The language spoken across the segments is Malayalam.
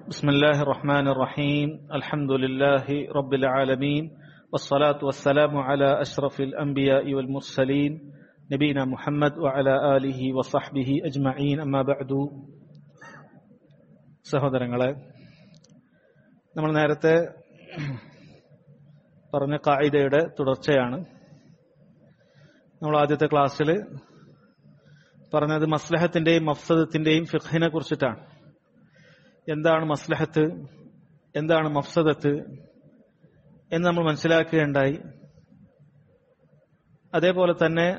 بسم الله الرحمن الرحيم الحمد لله رب العالمين والصلاة والسلام على أشرف الأنبياء والمرسلين نبينا محمد وعلى آله وصحبه أجمعين أما بعد സഹോദരങ്ങളെ നമ്മൾ നേരത്തെ പറഞ്ഞ കായികയുടെ തുടർച്ചയാണ് നമ്മൾ ആദ്യത്തെ ക്ലാസ്സിൽ പറഞ്ഞത് മസ്ലഹത്തിന്റെയും മഫ്സദത്തിന്റെയും ഫിഖിനെ കുറിച്ചിട്ടാണ് എന്താണ് മസ്ലഹത്ത് എന്താണ് മഫ്സദത്ത് എന്ന് നമ്മൾ മനസ്സിലാക്കുകയുണ്ടായി അതേപോലെ തന്നെ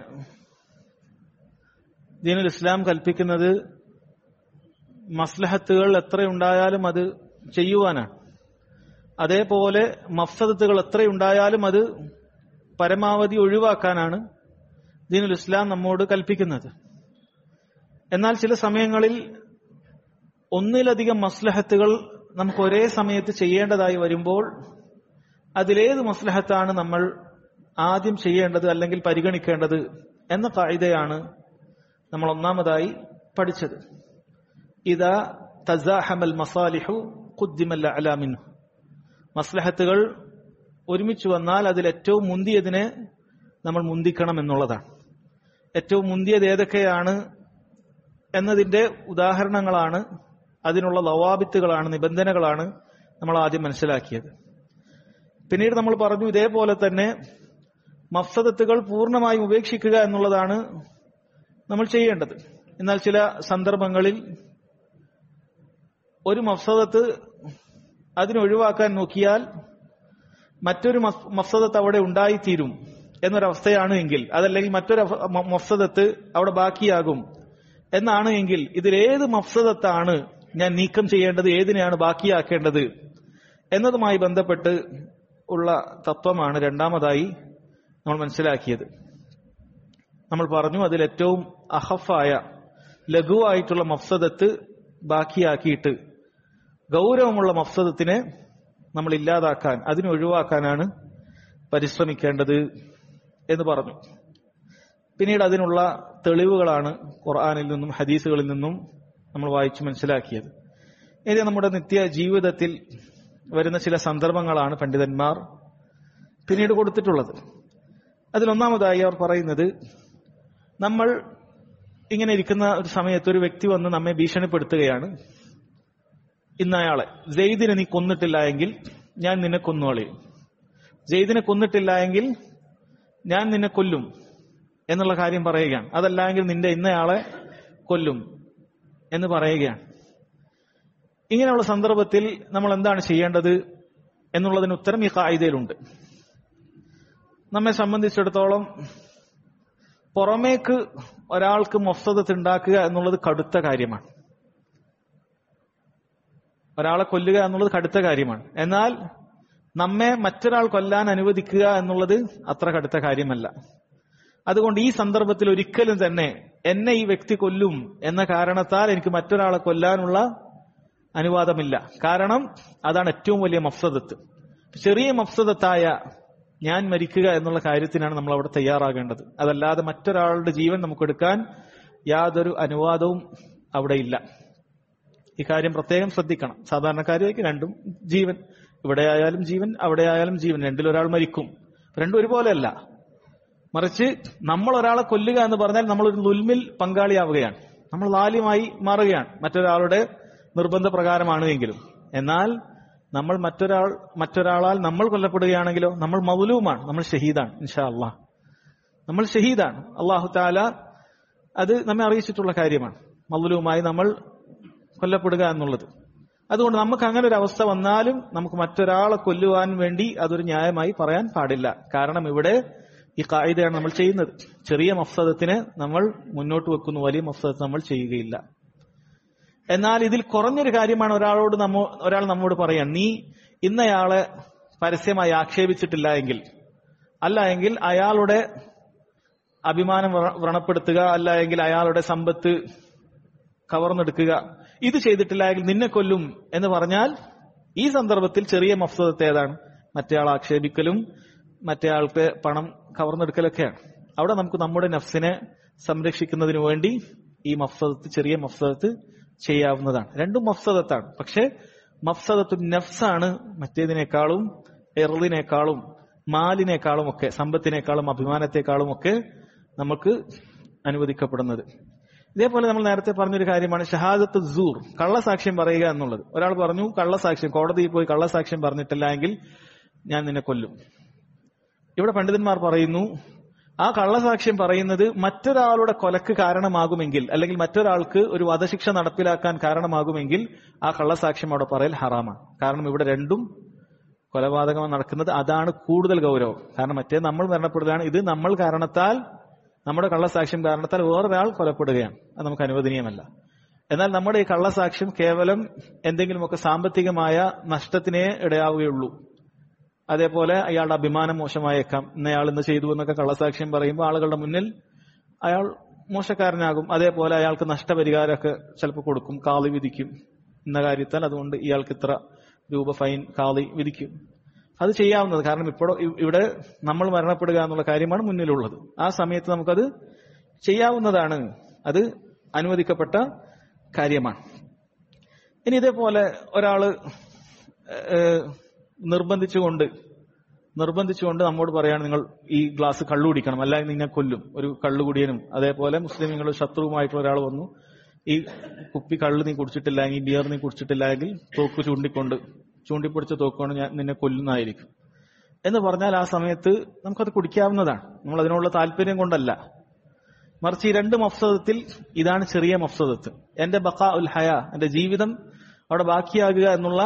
ദീനുൽ ഇസ്ലാം കൽപ്പിക്കുന്നത് മസ്ലഹത്തുകൾ എത്രയുണ്ടായാലും അത് ചെയ്യുവാനാണ് അതേപോലെ മഫ്സദത്തുകൾ എത്രയുണ്ടായാലും അത് പരമാവധി ഒഴിവാക്കാനാണ് ദീനുൽ ഇസ്ലാം നമ്മോട് കൽപ്പിക്കുന്നത് എന്നാൽ ചില സമയങ്ങളിൽ ഒന്നിലധികം മസ്ലഹത്തുകൾ നമുക്ക് ഒരേ സമയത്ത് ചെയ്യേണ്ടതായി വരുമ്പോൾ അതിലേത് മസ്ലഹത്താണ് നമ്മൾ ആദ്യം ചെയ്യേണ്ടത് അല്ലെങ്കിൽ പരിഗണിക്കേണ്ടത് എന്ന കായികയാണ് നമ്മൾ ഒന്നാമതായി പഠിച്ചത് ഇതാ തസാഹമൽ മസാലിഹു കുദ്ദിമല്ല അലാമിനു മസ്ലഹത്തുകൾ ഒരുമിച്ച് വന്നാൽ അതിൽ ഏറ്റവും മുന്തിയതിനെ നമ്മൾ മുന്തിക്കണം എന്നുള്ളതാണ് ഏറ്റവും മുന്തിയത് ഏതൊക്കെയാണ് എന്നതിന്റെ ഉദാഹരണങ്ങളാണ് അതിനുള്ള ലവാബിത്തുകളാണ് നിബന്ധനകളാണ് നമ്മൾ ആദ്യം മനസ്സിലാക്കിയത് പിന്നീട് നമ്മൾ പറഞ്ഞു ഇതേപോലെ തന്നെ മഫ്സദത്തുകൾ പൂർണ്ണമായും ഉപേക്ഷിക്കുക എന്നുള്ളതാണ് നമ്മൾ ചെയ്യേണ്ടത് എന്നാൽ ചില സന്ദർഭങ്ങളിൽ ഒരു മഫ്സദത്ത് അതിനൊഴിവാക്കാൻ നോക്കിയാൽ മറ്റൊരു മഫ്സദത്ത് അവിടെ ഉണ്ടായിത്തീരും എന്നൊരവസ്ഥയാണ് എങ്കിൽ അതല്ലെങ്കിൽ മറ്റൊരു മഫ്സദത്ത് അവിടെ ബാക്കിയാകും എന്നാണ് എങ്കിൽ ഇതിലേത് മഫ്സദത്താണ് ഞാൻ നീക്കം ചെയ്യേണ്ടത് ഏതിനെയാണ് ബാക്കിയാക്കേണ്ടത് എന്നതുമായി ബന്ധപ്പെട്ട് ഉള്ള തത്വമാണ് രണ്ടാമതായി നമ്മൾ മനസ്സിലാക്കിയത് നമ്മൾ പറഞ്ഞു അതിൽ ഏറ്റവും അഹഫായ ലഘുവായിട്ടുള്ള മഫ്സദത്ത് ബാക്കിയാക്കിയിട്ട് ഗൗരവമുള്ള മഫ്സദത്തിനെ നമ്മൾ ഇല്ലാതാക്കാൻ അതിനെ ഒഴിവാക്കാനാണ് പരിശ്രമിക്കേണ്ടത് എന്ന് പറഞ്ഞു പിന്നീട് അതിനുള്ള തെളിവുകളാണ് ഖുർആാനിൽ നിന്നും ഹദീസുകളിൽ നിന്നും നമ്മൾ വായിച്ചു മനസ്സിലാക്കിയത് ഇനി നമ്മുടെ നിത്യ ജീവിതത്തിൽ വരുന്ന ചില സന്ദർഭങ്ങളാണ് പണ്ഡിതന്മാർ പിന്നീട് കൊടുത്തിട്ടുള്ളത് അതിലൊന്നാമതായി അവർ പറയുന്നത് നമ്മൾ ഇങ്ങനെ ഇരിക്കുന്ന ഒരു സമയത്ത് ഒരു വ്യക്തി വന്ന് നമ്മെ ഭീഷണിപ്പെടുത്തുകയാണ് ഇന്ന് അയാളെ ജെയ്ദിനെ നീ കൊന്നിട്ടില്ല എങ്കിൽ ഞാൻ നിന്നെ കൊന്നുകളയും ജെയ്ദിനെ കൊന്നിട്ടില്ല എങ്കിൽ ഞാൻ നിന്നെ കൊല്ലും എന്നുള്ള കാര്യം പറയുകയാണ് അതല്ല എങ്കിൽ നിന്റെ ഇന്നയാളെ കൊല്ലും എന്ന് പറയുകയാണ് ഇങ്ങനെയുള്ള സന്ദർഭത്തിൽ നമ്മൾ എന്താണ് ചെയ്യേണ്ടത് എന്നുള്ളതിന് ഉത്തരം ഈ കായികയിലുണ്ട് നമ്മെ സംബന്ധിച്ചിടത്തോളം പുറമേക്ക് ഒരാൾക്ക് മൊഫ്സദത്ത് ഉണ്ടാക്കുക എന്നുള്ളത് കടുത്ത കാര്യമാണ് ഒരാളെ കൊല്ലുക എന്നുള്ളത് കടുത്ത കാര്യമാണ് എന്നാൽ നമ്മെ മറ്റൊരാൾ കൊല്ലാൻ അനുവദിക്കുക എന്നുള്ളത് അത്ര കടുത്ത കാര്യമല്ല അതുകൊണ്ട് ഈ സന്ദർഭത്തിൽ ഒരിക്കലും തന്നെ എന്നെ ഈ വ്യക്തി കൊല്ലും എന്ന കാരണത്താൽ എനിക്ക് മറ്റൊരാളെ കൊല്ലാനുള്ള അനുവാദമില്ല കാരണം അതാണ് ഏറ്റവും വലിയ മഫ്സദത്ത് ചെറിയ മഫ്സദത്തായ ഞാൻ മരിക്കുക എന്നുള്ള കാര്യത്തിനാണ് നമ്മൾ അവിടെ തയ്യാറാകേണ്ടത് അതല്ലാതെ മറ്റൊരാളുടെ ജീവൻ നമുക്ക് എടുക്കാൻ യാതൊരു അനുവാദവും അവിടെ ഇല്ല ഈ കാര്യം പ്രത്യേകം ശ്രദ്ധിക്കണം സാധാരണക്കാരിലേക്ക് രണ്ടും ജീവൻ ഇവിടെ ആയാലും ജീവൻ അവിടെ ആയാലും ജീവൻ രണ്ടിലൊരാൾ മരിക്കും രണ്ടും ഒരുപോലെയല്ല മറിച്ച് നമ്മൾ ഒരാളെ കൊല്ലുക എന്ന് പറഞ്ഞാൽ നമ്മൾ ഒരു നുൽമിൽ പങ്കാളിയാവുകയാണ് നമ്മൾ ലാല്യമായി മാറുകയാണ് മറ്റൊരാളുടെ നിർബന്ധ പ്രകാരമാണ് എങ്കിലും എന്നാൽ നമ്മൾ മറ്റൊരാൾ മറ്റൊരാളാൽ നമ്മൾ കൊല്ലപ്പെടുകയാണെങ്കിലോ നമ്മൾ മൗലൂമാണ് നമ്മൾ ഷഹീദാണ് ഇൻഷാ അള്ളാഹ് നമ്മൾ ഷഹീദാണ് അള്ളാഹു താല അത് നമ്മെ അറിയിച്ചിട്ടുള്ള കാര്യമാണ് മൗലൂമായി നമ്മൾ കൊല്ലപ്പെടുക എന്നുള്ളത് അതുകൊണ്ട് നമുക്ക് അങ്ങനെ ഒരു അവസ്ഥ വന്നാലും നമുക്ക് മറ്റൊരാളെ കൊല്ലുവാൻ വേണ്ടി അതൊരു ന്യായമായി പറയാൻ പാടില്ല കാരണം ഇവിടെ ഈ കായികയാണ് നമ്മൾ ചെയ്യുന്നത് ചെറിയ മഫ്സദത്തിന് നമ്മൾ മുന്നോട്ട് വെക്കുന്നു വലിയ മഫ്സദത്ത് നമ്മൾ ചെയ്യുകയില്ല എന്നാൽ ഇതിൽ കുറഞ്ഞൊരു കാര്യമാണ് ഒരാളോട് നമ്മ ഒരാൾ നമ്മോട് പറയാൻ നീ ഇന്നയാളെ പരസ്യമായി ആക്ഷേപിച്ചിട്ടില്ല എങ്കിൽ അല്ല എങ്കിൽ അയാളുടെ അഭിമാനം വ്രണപ്പെടുത്തുക അല്ല എങ്കിൽ അയാളുടെ സമ്പത്ത് കവർന്നെടുക്കുക ഇത് ചെയ്തിട്ടില്ല എങ്കിൽ നിന്നെ കൊല്ലും എന്ന് പറഞ്ഞാൽ ഈ സന്ദർഭത്തിൽ ചെറിയ മഫ്സദത്ത് ഏതാണ് മറ്റേയാൾ ആക്ഷേപിക്കലും മറ്റേയാൾക്ക് പണം കവർന്നെടുക്കലൊക്കെയാണ് അവിടെ നമുക്ക് നമ്മുടെ നഫ്സിനെ സംരക്ഷിക്കുന്നതിന് വേണ്ടി ഈ മഫ്സദത്ത് ചെറിയ മഫ്സദത്ത് ചെയ്യാവുന്നതാണ് രണ്ടും മഫ്സദത്താണ് പക്ഷെ മഫ്സദത്തു നഫ്സാണ് മറ്റേതിനേക്കാളും എറിനേക്കാളും മാലിനേക്കാളും ഒക്കെ സമ്പത്തിനേക്കാളും അഭിമാനത്തെക്കാളും ഒക്കെ നമുക്ക് അനുവദിക്കപ്പെടുന്നത് ഇതേപോലെ നമ്മൾ നേരത്തെ പറഞ്ഞൊരു കാര്യമാണ് ഷഹാദത്ത് സൂർ കള്ളസാക്ഷ്യം പറയുക എന്നുള്ളത് ഒരാൾ പറഞ്ഞു കള്ളസാക്ഷ്യം കോടതിയിൽ പോയി കള്ളസാക്ഷ്യം പറഞ്ഞിട്ടില്ല എങ്കിൽ ഞാൻ നിന്നെ കൊല്ലും ഇവിടെ പണ്ഡിതന്മാർ പറയുന്നു ആ കള്ളസാക്ഷ്യം പറയുന്നത് മറ്റൊരാളുടെ കൊലക്ക് കാരണമാകുമെങ്കിൽ അല്ലെങ്കിൽ മറ്റൊരാൾക്ക് ഒരു വധശിക്ഷ നടപ്പിലാക്കാൻ കാരണമാകുമെങ്കിൽ ആ കള്ളസാക്ഷ്യം അവിടെ പറയൽ ഹറാമാണ് കാരണം ഇവിടെ രണ്ടും കൊലപാതകം നടക്കുന്നത് അതാണ് കൂടുതൽ ഗൗരവം കാരണം മറ്റേ നമ്മൾ മരണപ്പെടുകയാണ് ഇത് നമ്മൾ കാരണത്താൽ നമ്മുടെ കള്ളസാക്ഷ്യം കാരണത്താൽ വേറൊരാൾ കൊലപ്പെടുകയാണ് അത് നമുക്ക് അനുവദനീയമല്ല എന്നാൽ നമ്മുടെ ഈ കള്ളസാക്ഷ്യം കേവലം എന്തെങ്കിലുമൊക്കെ സാമ്പത്തികമായ നഷ്ടത്തിനേ ഇടയാവുകയുള്ളൂ അതേപോലെ അയാളുടെ അഭിമാനം മോശമായേക്കാം ഇന്നയാൾ ഇന്ന് ചെയ്തു എന്നൊക്കെ കള്ളസാക്ഷ്യം പറയുമ്പോൾ ആളുകളുടെ മുന്നിൽ അയാൾ മോശക്കാരനാകും അതേപോലെ അയാൾക്ക് നഷ്ടപരിഹാരമൊക്കെ ചിലപ്പോൾ കൊടുക്കും കാളി വിധിക്കും എന്ന കാര്യത്താൽ അതുകൊണ്ട് ഇയാൾക്ക് ഇത്ര രൂപ ഫൈൻ കാളി വിധിക്കും അത് ചെയ്യാവുന്നത് കാരണം ഇപ്പോൾ ഇവിടെ നമ്മൾ മരണപ്പെടുക എന്നുള്ള കാര്യമാണ് മുന്നിലുള്ളത് ആ സമയത്ത് നമുക്കത് ചെയ്യാവുന്നതാണ് അത് അനുവദിക്കപ്പെട്ട കാര്യമാണ് ഇനി ഇതേപോലെ ഒരാള് ഏഹ്, നിർബന്ധിച്ചുകൊണ്ട് നിർബന്ധിച്ചുകൊണ്ട് നമ്മോട് പറയാണ് നിങ്ങൾ ഈ ഗ്ലാസ് കള്ളു കുടിക്കണം അല്ലെങ്കിൽ നിന്നെ കൊല്ലും ഒരു കള്ളുകുടിയനും അതേപോലെ മുസ്ലിമുകൾ ശത്രുവുമായിട്ടുള്ള ഒരാൾ വന്നു ഈ കുപ്പി കള്ള് നീ കുടിച്ചിട്ടില്ല ഈ ബിയർ നീ കുടിച്ചിട്ടില്ല എങ്കിൽ തോക്ക് ചൂണ്ടിക്കൊണ്ട് ചൂണ്ടിപ്പിടിച്ച തോക്കുകൊണ്ട് ഞാൻ നിന്നെ കൊല്ലുന്നതായിരിക്കും എന്ന് പറഞ്ഞാൽ ആ സമയത്ത് നമുക്കത് കുടിക്കാവുന്നതാണ് നമ്മൾ അതിനുള്ള താല്പര്യം കൊണ്ടല്ല മറിച്ച് ഈ രണ്ട് മഫ്സദത്തിൽ ഇതാണ് ചെറിയ മഫ്സദത്ത് എന്റെ ബക്ക ഉൽ ഹയ എന്റെ ജീവിതം അവിടെ ബാക്കിയാകുക എന്നുള്ള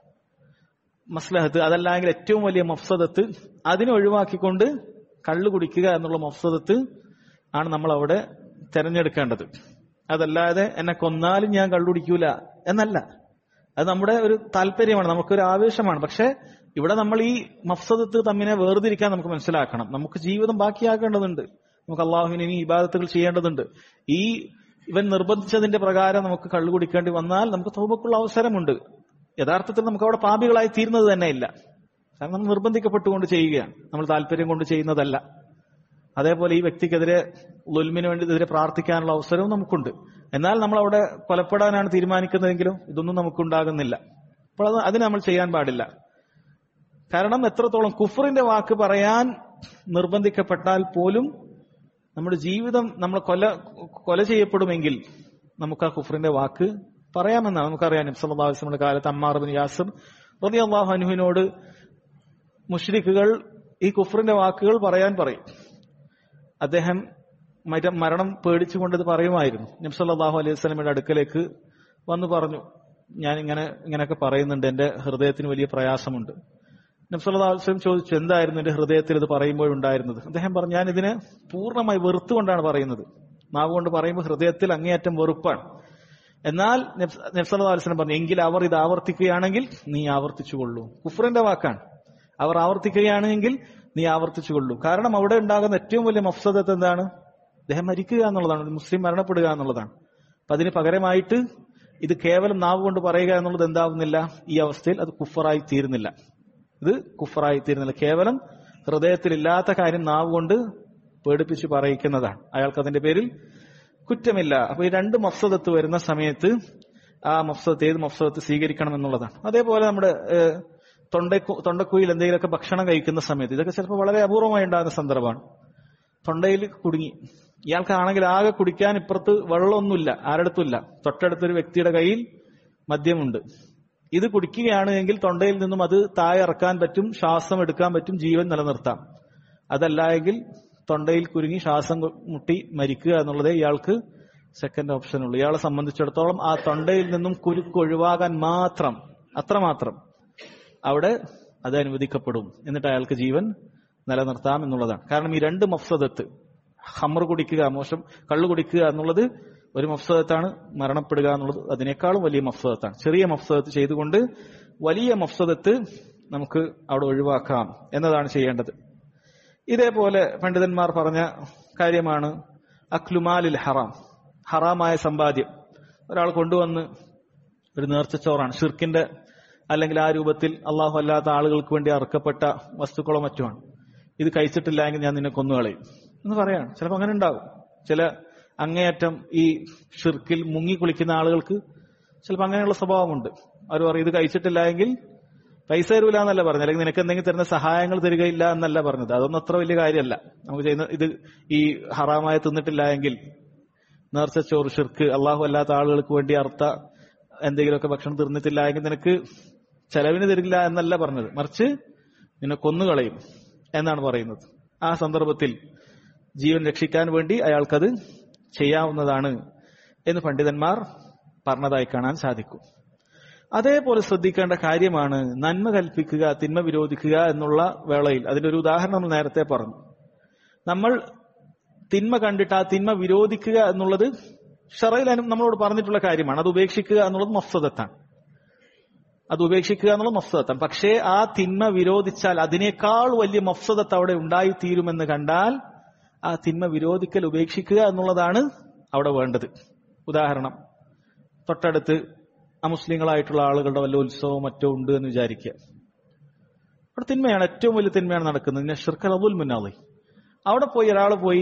മസ്ലഹത്ത് അതല്ലെങ്കിൽ ഏറ്റവും വലിയ മഫ്സദത്ത് അതിനെ ഒഴിവാക്കിക്കൊണ്ട് കള്ളു കുടിക്കുക എന്നുള്ള മഫ്സദത്ത് ആണ് നമ്മൾ അവിടെ തെരഞ്ഞെടുക്കേണ്ടത് അതല്ലാതെ എന്നെ കൊന്നാലും ഞാൻ കള്ളു കുടിക്കൂല എന്നല്ല അത് നമ്മുടെ ഒരു താല്പര്യമാണ് നമുക്കൊരു ആവേശമാണ് പക്ഷെ ഇവിടെ നമ്മൾ ഈ മഫ്സദത്ത് തമ്മിനെ വേർതിരിക്കാൻ നമുക്ക് മനസ്സിലാക്കണം നമുക്ക് ജീവിതം ബാക്കിയാക്കേണ്ടതുണ്ട് നമുക്ക് അള്ളാഹുവിന് ഇനി ഇബാദത്തുകൾ ചെയ്യേണ്ടതുണ്ട് ഈ ഇവൻ നിർബന്ധിച്ചതിന്റെ പ്രകാരം നമുക്ക് കള്ളു കുടിക്കേണ്ടി വന്നാൽ നമുക്ക് തൗബക്കുള്ള അവസരമുണ്ട് യഥാർത്ഥത്തിൽ നമുക്ക് അവിടെ പാപികളായി തീരുന്നത് തന്നെ ഇല്ല കാരണം നമ്മൾ നിർബന്ധിക്കപ്പെട്ടുകൊണ്ട് ചെയ്യുകയാണ് നമ്മൾ താല്പര്യം കൊണ്ട് ചെയ്യുന്നതല്ല അതേപോലെ ഈ വ്യക്തിക്കെതിരെ ലുൽമിന് വേണ്ടി എതിരെ പ്രാർത്ഥിക്കാനുള്ള അവസരവും നമുക്കുണ്ട് എന്നാൽ നമ്മൾ അവിടെ കൊലപ്പെടാനാണ് തീരുമാനിക്കുന്നതെങ്കിലും ഇതൊന്നും നമുക്കുണ്ടാകുന്നില്ല അപ്പോൾ അത് അതിന് നമ്മൾ ചെയ്യാൻ പാടില്ല കാരണം എത്രത്തോളം കുഫറിന്റെ വാക്ക് പറയാൻ നിർബന്ധിക്കപ്പെട്ടാൽ പോലും നമ്മുടെ ജീവിതം നമ്മൾ കൊല കൊല ചെയ്യപ്പെടുമെങ്കിൽ നമുക്ക് ആ കുഫറിന്റെ വാക്ക് പറയാമെന്നാണ് നമുക്കറിയാം നബ്സല്ലാസ്ലമിന്റെ കാലത്ത് അമ്മാർ ബിൻ യാസിർ റതി അള്ളാഹു അനുവിനോട് മുഷ്രിഖുകൾ ഈ കുഫറിന്റെ വാക്കുകൾ പറയാൻ പറയും അദ്ദേഹം മര- മരണം പേടിച്ചുകൊണ്ട് ഇത് പറയുമായിരുന്നു നബ്സല്ലാഹു അലൈഹി സ്വലമിയുടെ അടുക്കലേക്ക് വന്നു പറഞ്ഞു ഞാൻ ഇങ്ങനെ ഇങ്ങനെയൊക്കെ പറയുന്നുണ്ട് എന്റെ ഹൃദയത്തിന് വലിയ പ്രയാസമുണ്ട് നബ്സല്ലാ വസ്ലം ചോദിച്ചു എന്തായിരുന്നു എന്റെ ഹൃദയത്തിൽ ഇത് പറയുമ്പോഴുണ്ടായിരുന്നത് അദ്ദേഹം പറഞ്ഞു ഞാൻ ഇതിനെ പൂർണ്ണമായി വെറുത്തുകൊണ്ടാണ് പറയുന്നത് നാവ് കൊണ്ട് പറയുമ്പോൾ ഹൃദയത്തിൽ അങ്ങേയറ്റം വെറുപ്പാണ് എന്നാൽ നബ്സല്ലാ വസ്ലം പറഞ്ഞു എങ്കിൽ അവർ ഇത് ആവർത്തിക്കുകയാണെങ്കിൽ നീ ആവർത്തിച്ചുകൊള്ളൂ കുഫറിന്റെ വാക്കാണ് അവർ ആവർത്തിക്കുകയാണെങ്കിൽ നീ ആവർത്തിച്ചുകൊള്ളൂ കാരണം അവിടെ ഉണ്ടാകുന്ന ഏറ്റവും വലിയ മഫ്സദത്ത് എന്താണ് അദ്ദേഹം മരിക്കുക എന്നുള്ളതാണ് ഒരു മുസ്ലിം മരണപ്പെടുക എന്നുള്ളതാണ് അപ്പൊ അതിന് പകരമായിട്ട് ഇത് കേവലം നാവ് കൊണ്ട് പറയുക എന്നുള്ളത് എന്താവുന്നില്ല ഈ അവസ്ഥയിൽ അത് കുഫറായി തീരുന്നില്ല ഇത് കുഫറായി തീരുന്നില്ല കേവലം ഹൃദയത്തിലില്ലാത്ത കാര്യം നാവ് കൊണ്ട് പേടിപ്പിച്ച് പറയിക്കുന്നതാണ് അയാൾക്ക് അതിന്റെ പേരിൽ കുറ്റമില്ല അപ്പൊ ഈ രണ്ട് മഫ്സദത്ത് വരുന്ന സമയത്ത് ആ മഫ്സദത്ത് ഏത് മഫ്സദത്ത് സ്വീകരിക്കണം എന്നുള്ളതാണ് അതേപോലെ നമ്മുടെ ഏഹ്, തൊണ്ടക്കു തൊണ്ടക്കുയിൽ എന്തെങ്കിലുമൊക്കെ ഭക്ഷണം കഴിക്കുന്ന സമയത്ത് ഇതൊക്കെ ചിലപ്പോൾ വളരെ അപൂർവമായി ഉണ്ടാകുന്ന സന്ദർഭമാണ് തൊണ്ടയിൽ കുടുങ്ങി ഇയാൾക്കാണെങ്കിൽ ആകെ കുടിക്കാൻ ഇപ്പുറത്ത് വെള്ളമൊന്നുമില്ല ആരടുത്തുമില്ല തൊട്ടടുത്തൊരു വ്യക്തിയുടെ കയ്യിൽ മദ്യമുണ്ട് ഇത് കുടിക്കുകയാണ് എങ്കിൽ തൊണ്ടയിൽ നിന്നും അത് താഴെ ഇറക്കാൻ പറ്റും ശ്വാസം എടുക്കാൻ പറ്റും ജീവൻ നിലനിർത്താം അതല്ല എങ്കിൽ തൊണ്ടയിൽ കുരുങ്ങി ശ്വാസം കൊ- മുട്ടി മരിക്കുക എന്നുള്ളതേ ഇയാൾക്ക് സെക്കൻഡ് ഓപ്ഷൻ ഉള്ളൂ ഇയാളെ സംബന്ധിച്ചിടത്തോളം ആ തൊണ്ടയിൽ നിന്നും കുരുക്ക് ഒഴിവാകാൻ മാത്രം അത്രമാത്രം അവിടെ അത് അനുവദിക്കപ്പെടും എന്നിട്ട് അയാൾക്ക് ജീവൻ നിലനിർത്താം എന്നുള്ളതാണ് കാരണം ഈ രണ്ട് മഫ്സദത്ത് ഹമ്മർ കുടിക്കുക മോശം കള്ളു കുടിക്കുക എന്നുള്ളത് ഒരു മഫ്സദത്താണ് മരണപ്പെടുക എന്നുള്ളത് അതിനേക്കാളും വലിയ മഫ്സദത്താണ് ചെറിയ മഫ്സദത്ത് ചെയ്തുകൊണ്ട് വലിയ മഫ്സദത്ത് നമുക്ക് അവിടെ ഒഴിവാക്കാം എന്നതാണ് ചെയ്യേണ്ടത് ഇതേപോലെ പണ്ഡിതന്മാർ പറഞ്ഞ കാര്യമാണ് അക്ലുമാലിൽ ഹറാം ഹറാമായ സമ്പാദ്യം ഒരാൾ കൊണ്ടുവന്ന് ഒരു നേർച്ചച്ചോറാണ് ഷിർക്കിന്റെ അല്ലെങ്കിൽ ആ രൂപത്തിൽ അള്ളാഹു അല്ലാത്ത ആളുകൾക്ക് വേണ്ടി അറുക്കപ്പെട്ട വസ്തുക്കളോ മറ്റുമാണ് ഇത് കഴിച്ചിട്ടില്ല എങ്കിൽ ഞാൻ നിന്നെ കൊന്നുകളയും എന്ന് പറയാണ് ചിലപ്പോൾ അങ്ങനെ ഉണ്ടാവും ചില അങ്ങേയറ്റം ഈ ഷിർക്കിൽ മുങ്ങി കുളിക്കുന്ന ആളുകൾക്ക് ചിലപ്പോൾ അങ്ങനെയുള്ള സ്വഭാവമുണ്ട് അവർ പറയും ഇത് കഴിച്ചിട്ടില്ല എങ്കിൽ പൈസ തരൂല എന്നല്ല പറഞ്ഞത് അല്ലെങ്കിൽ നിനക്ക് എന്തെങ്കിലും തരുന്ന സഹായങ്ങൾ തരികയില്ല എന്നല്ല പറഞ്ഞത് അതൊന്നും അത്ര വലിയ കാര്യമല്ല നമുക്ക് ചെയ്യുന്ന ഇത് ഈ ഹറാമായ തിന്നിട്ടില്ല എങ്കിൽ നേർച്ച ചോറ് ഷിർക്ക് അള്ളാഹു അല്ലാത്ത ആളുകൾക്ക് വേണ്ടി അർത്ഥ എന്തെങ്കിലുമൊക്കെ ഭക്ഷണം തീർന്നിട്ടില്ല എങ്കിൽ നിനക്ക് ചെലവിന് തരില്ല എന്നല്ല പറഞ്ഞത് മറിച്ച് നിന്നെ കൊന്നുകളയും എന്നാണ് പറയുന്നത് ആ സന്ദർഭത്തിൽ ജീവൻ രക്ഷിക്കാൻ വേണ്ടി അയാൾക്കത് ചെയ്യാവുന്നതാണ് എന്ന് പണ്ഡിതന്മാർ പറഞ്ഞതായി കാണാൻ സാധിക്കും അതേപോലെ ശ്രദ്ധിക്കേണ്ട കാര്യമാണ് നന്മ കൽപ്പിക്കുക തിന്മ വിരോധിക്കുക എന്നുള്ള വേളയിൽ അതിന്റെ ഒരു ഉദാഹരണം നമ്മൾ നേരത്തെ പറഞ്ഞു നമ്മൾ തിന്മ കണ്ടിട്ട് ആ തിന്മ വിരോധിക്കുക എന്നുള്ളത് ഷറയിൽ നമ്മളോട് പറഞ്ഞിട്ടുള്ള കാര്യമാണ് അത് ഉപേക്ഷിക്കുക എന്നുള്ളത് മഫ്സദത്താണ് അത് ഉപേക്ഷിക്കുക എന്നുള്ളത് മഫ്സദത്താണ് പക്ഷേ ആ തിന്മ വിരോധിച്ചാൽ അതിനേക്കാൾ വലിയ മഫ്സദത്ത് അവിടെ ഉണ്ടായിത്തീരുമെന്ന് കണ്ടാൽ ആ തിന്മ വിരോധിക്കൽ ഉപേക്ഷിക്കുക എന്നുള്ളതാണ് അവിടെ വേണ്ടത് ഉദാഹരണം തൊട്ടടുത്ത് അമുസ്ലിങ്ങളായിട്ടുള്ള ആളുകളുടെ വല്ല ഉത്സവമോ മറ്റോ ഉണ്ട് എന്ന് വിചാരിക്കുക അവിടെ തിന്മയാണ് ഏറ്റവും വലിയ തിന്മയാണ് നടക്കുന്നത് പിന്നെ ഷിർക്കൽ അതുൽ മുന്നാളി അവിടെ പോയി ഒരാൾ പോയി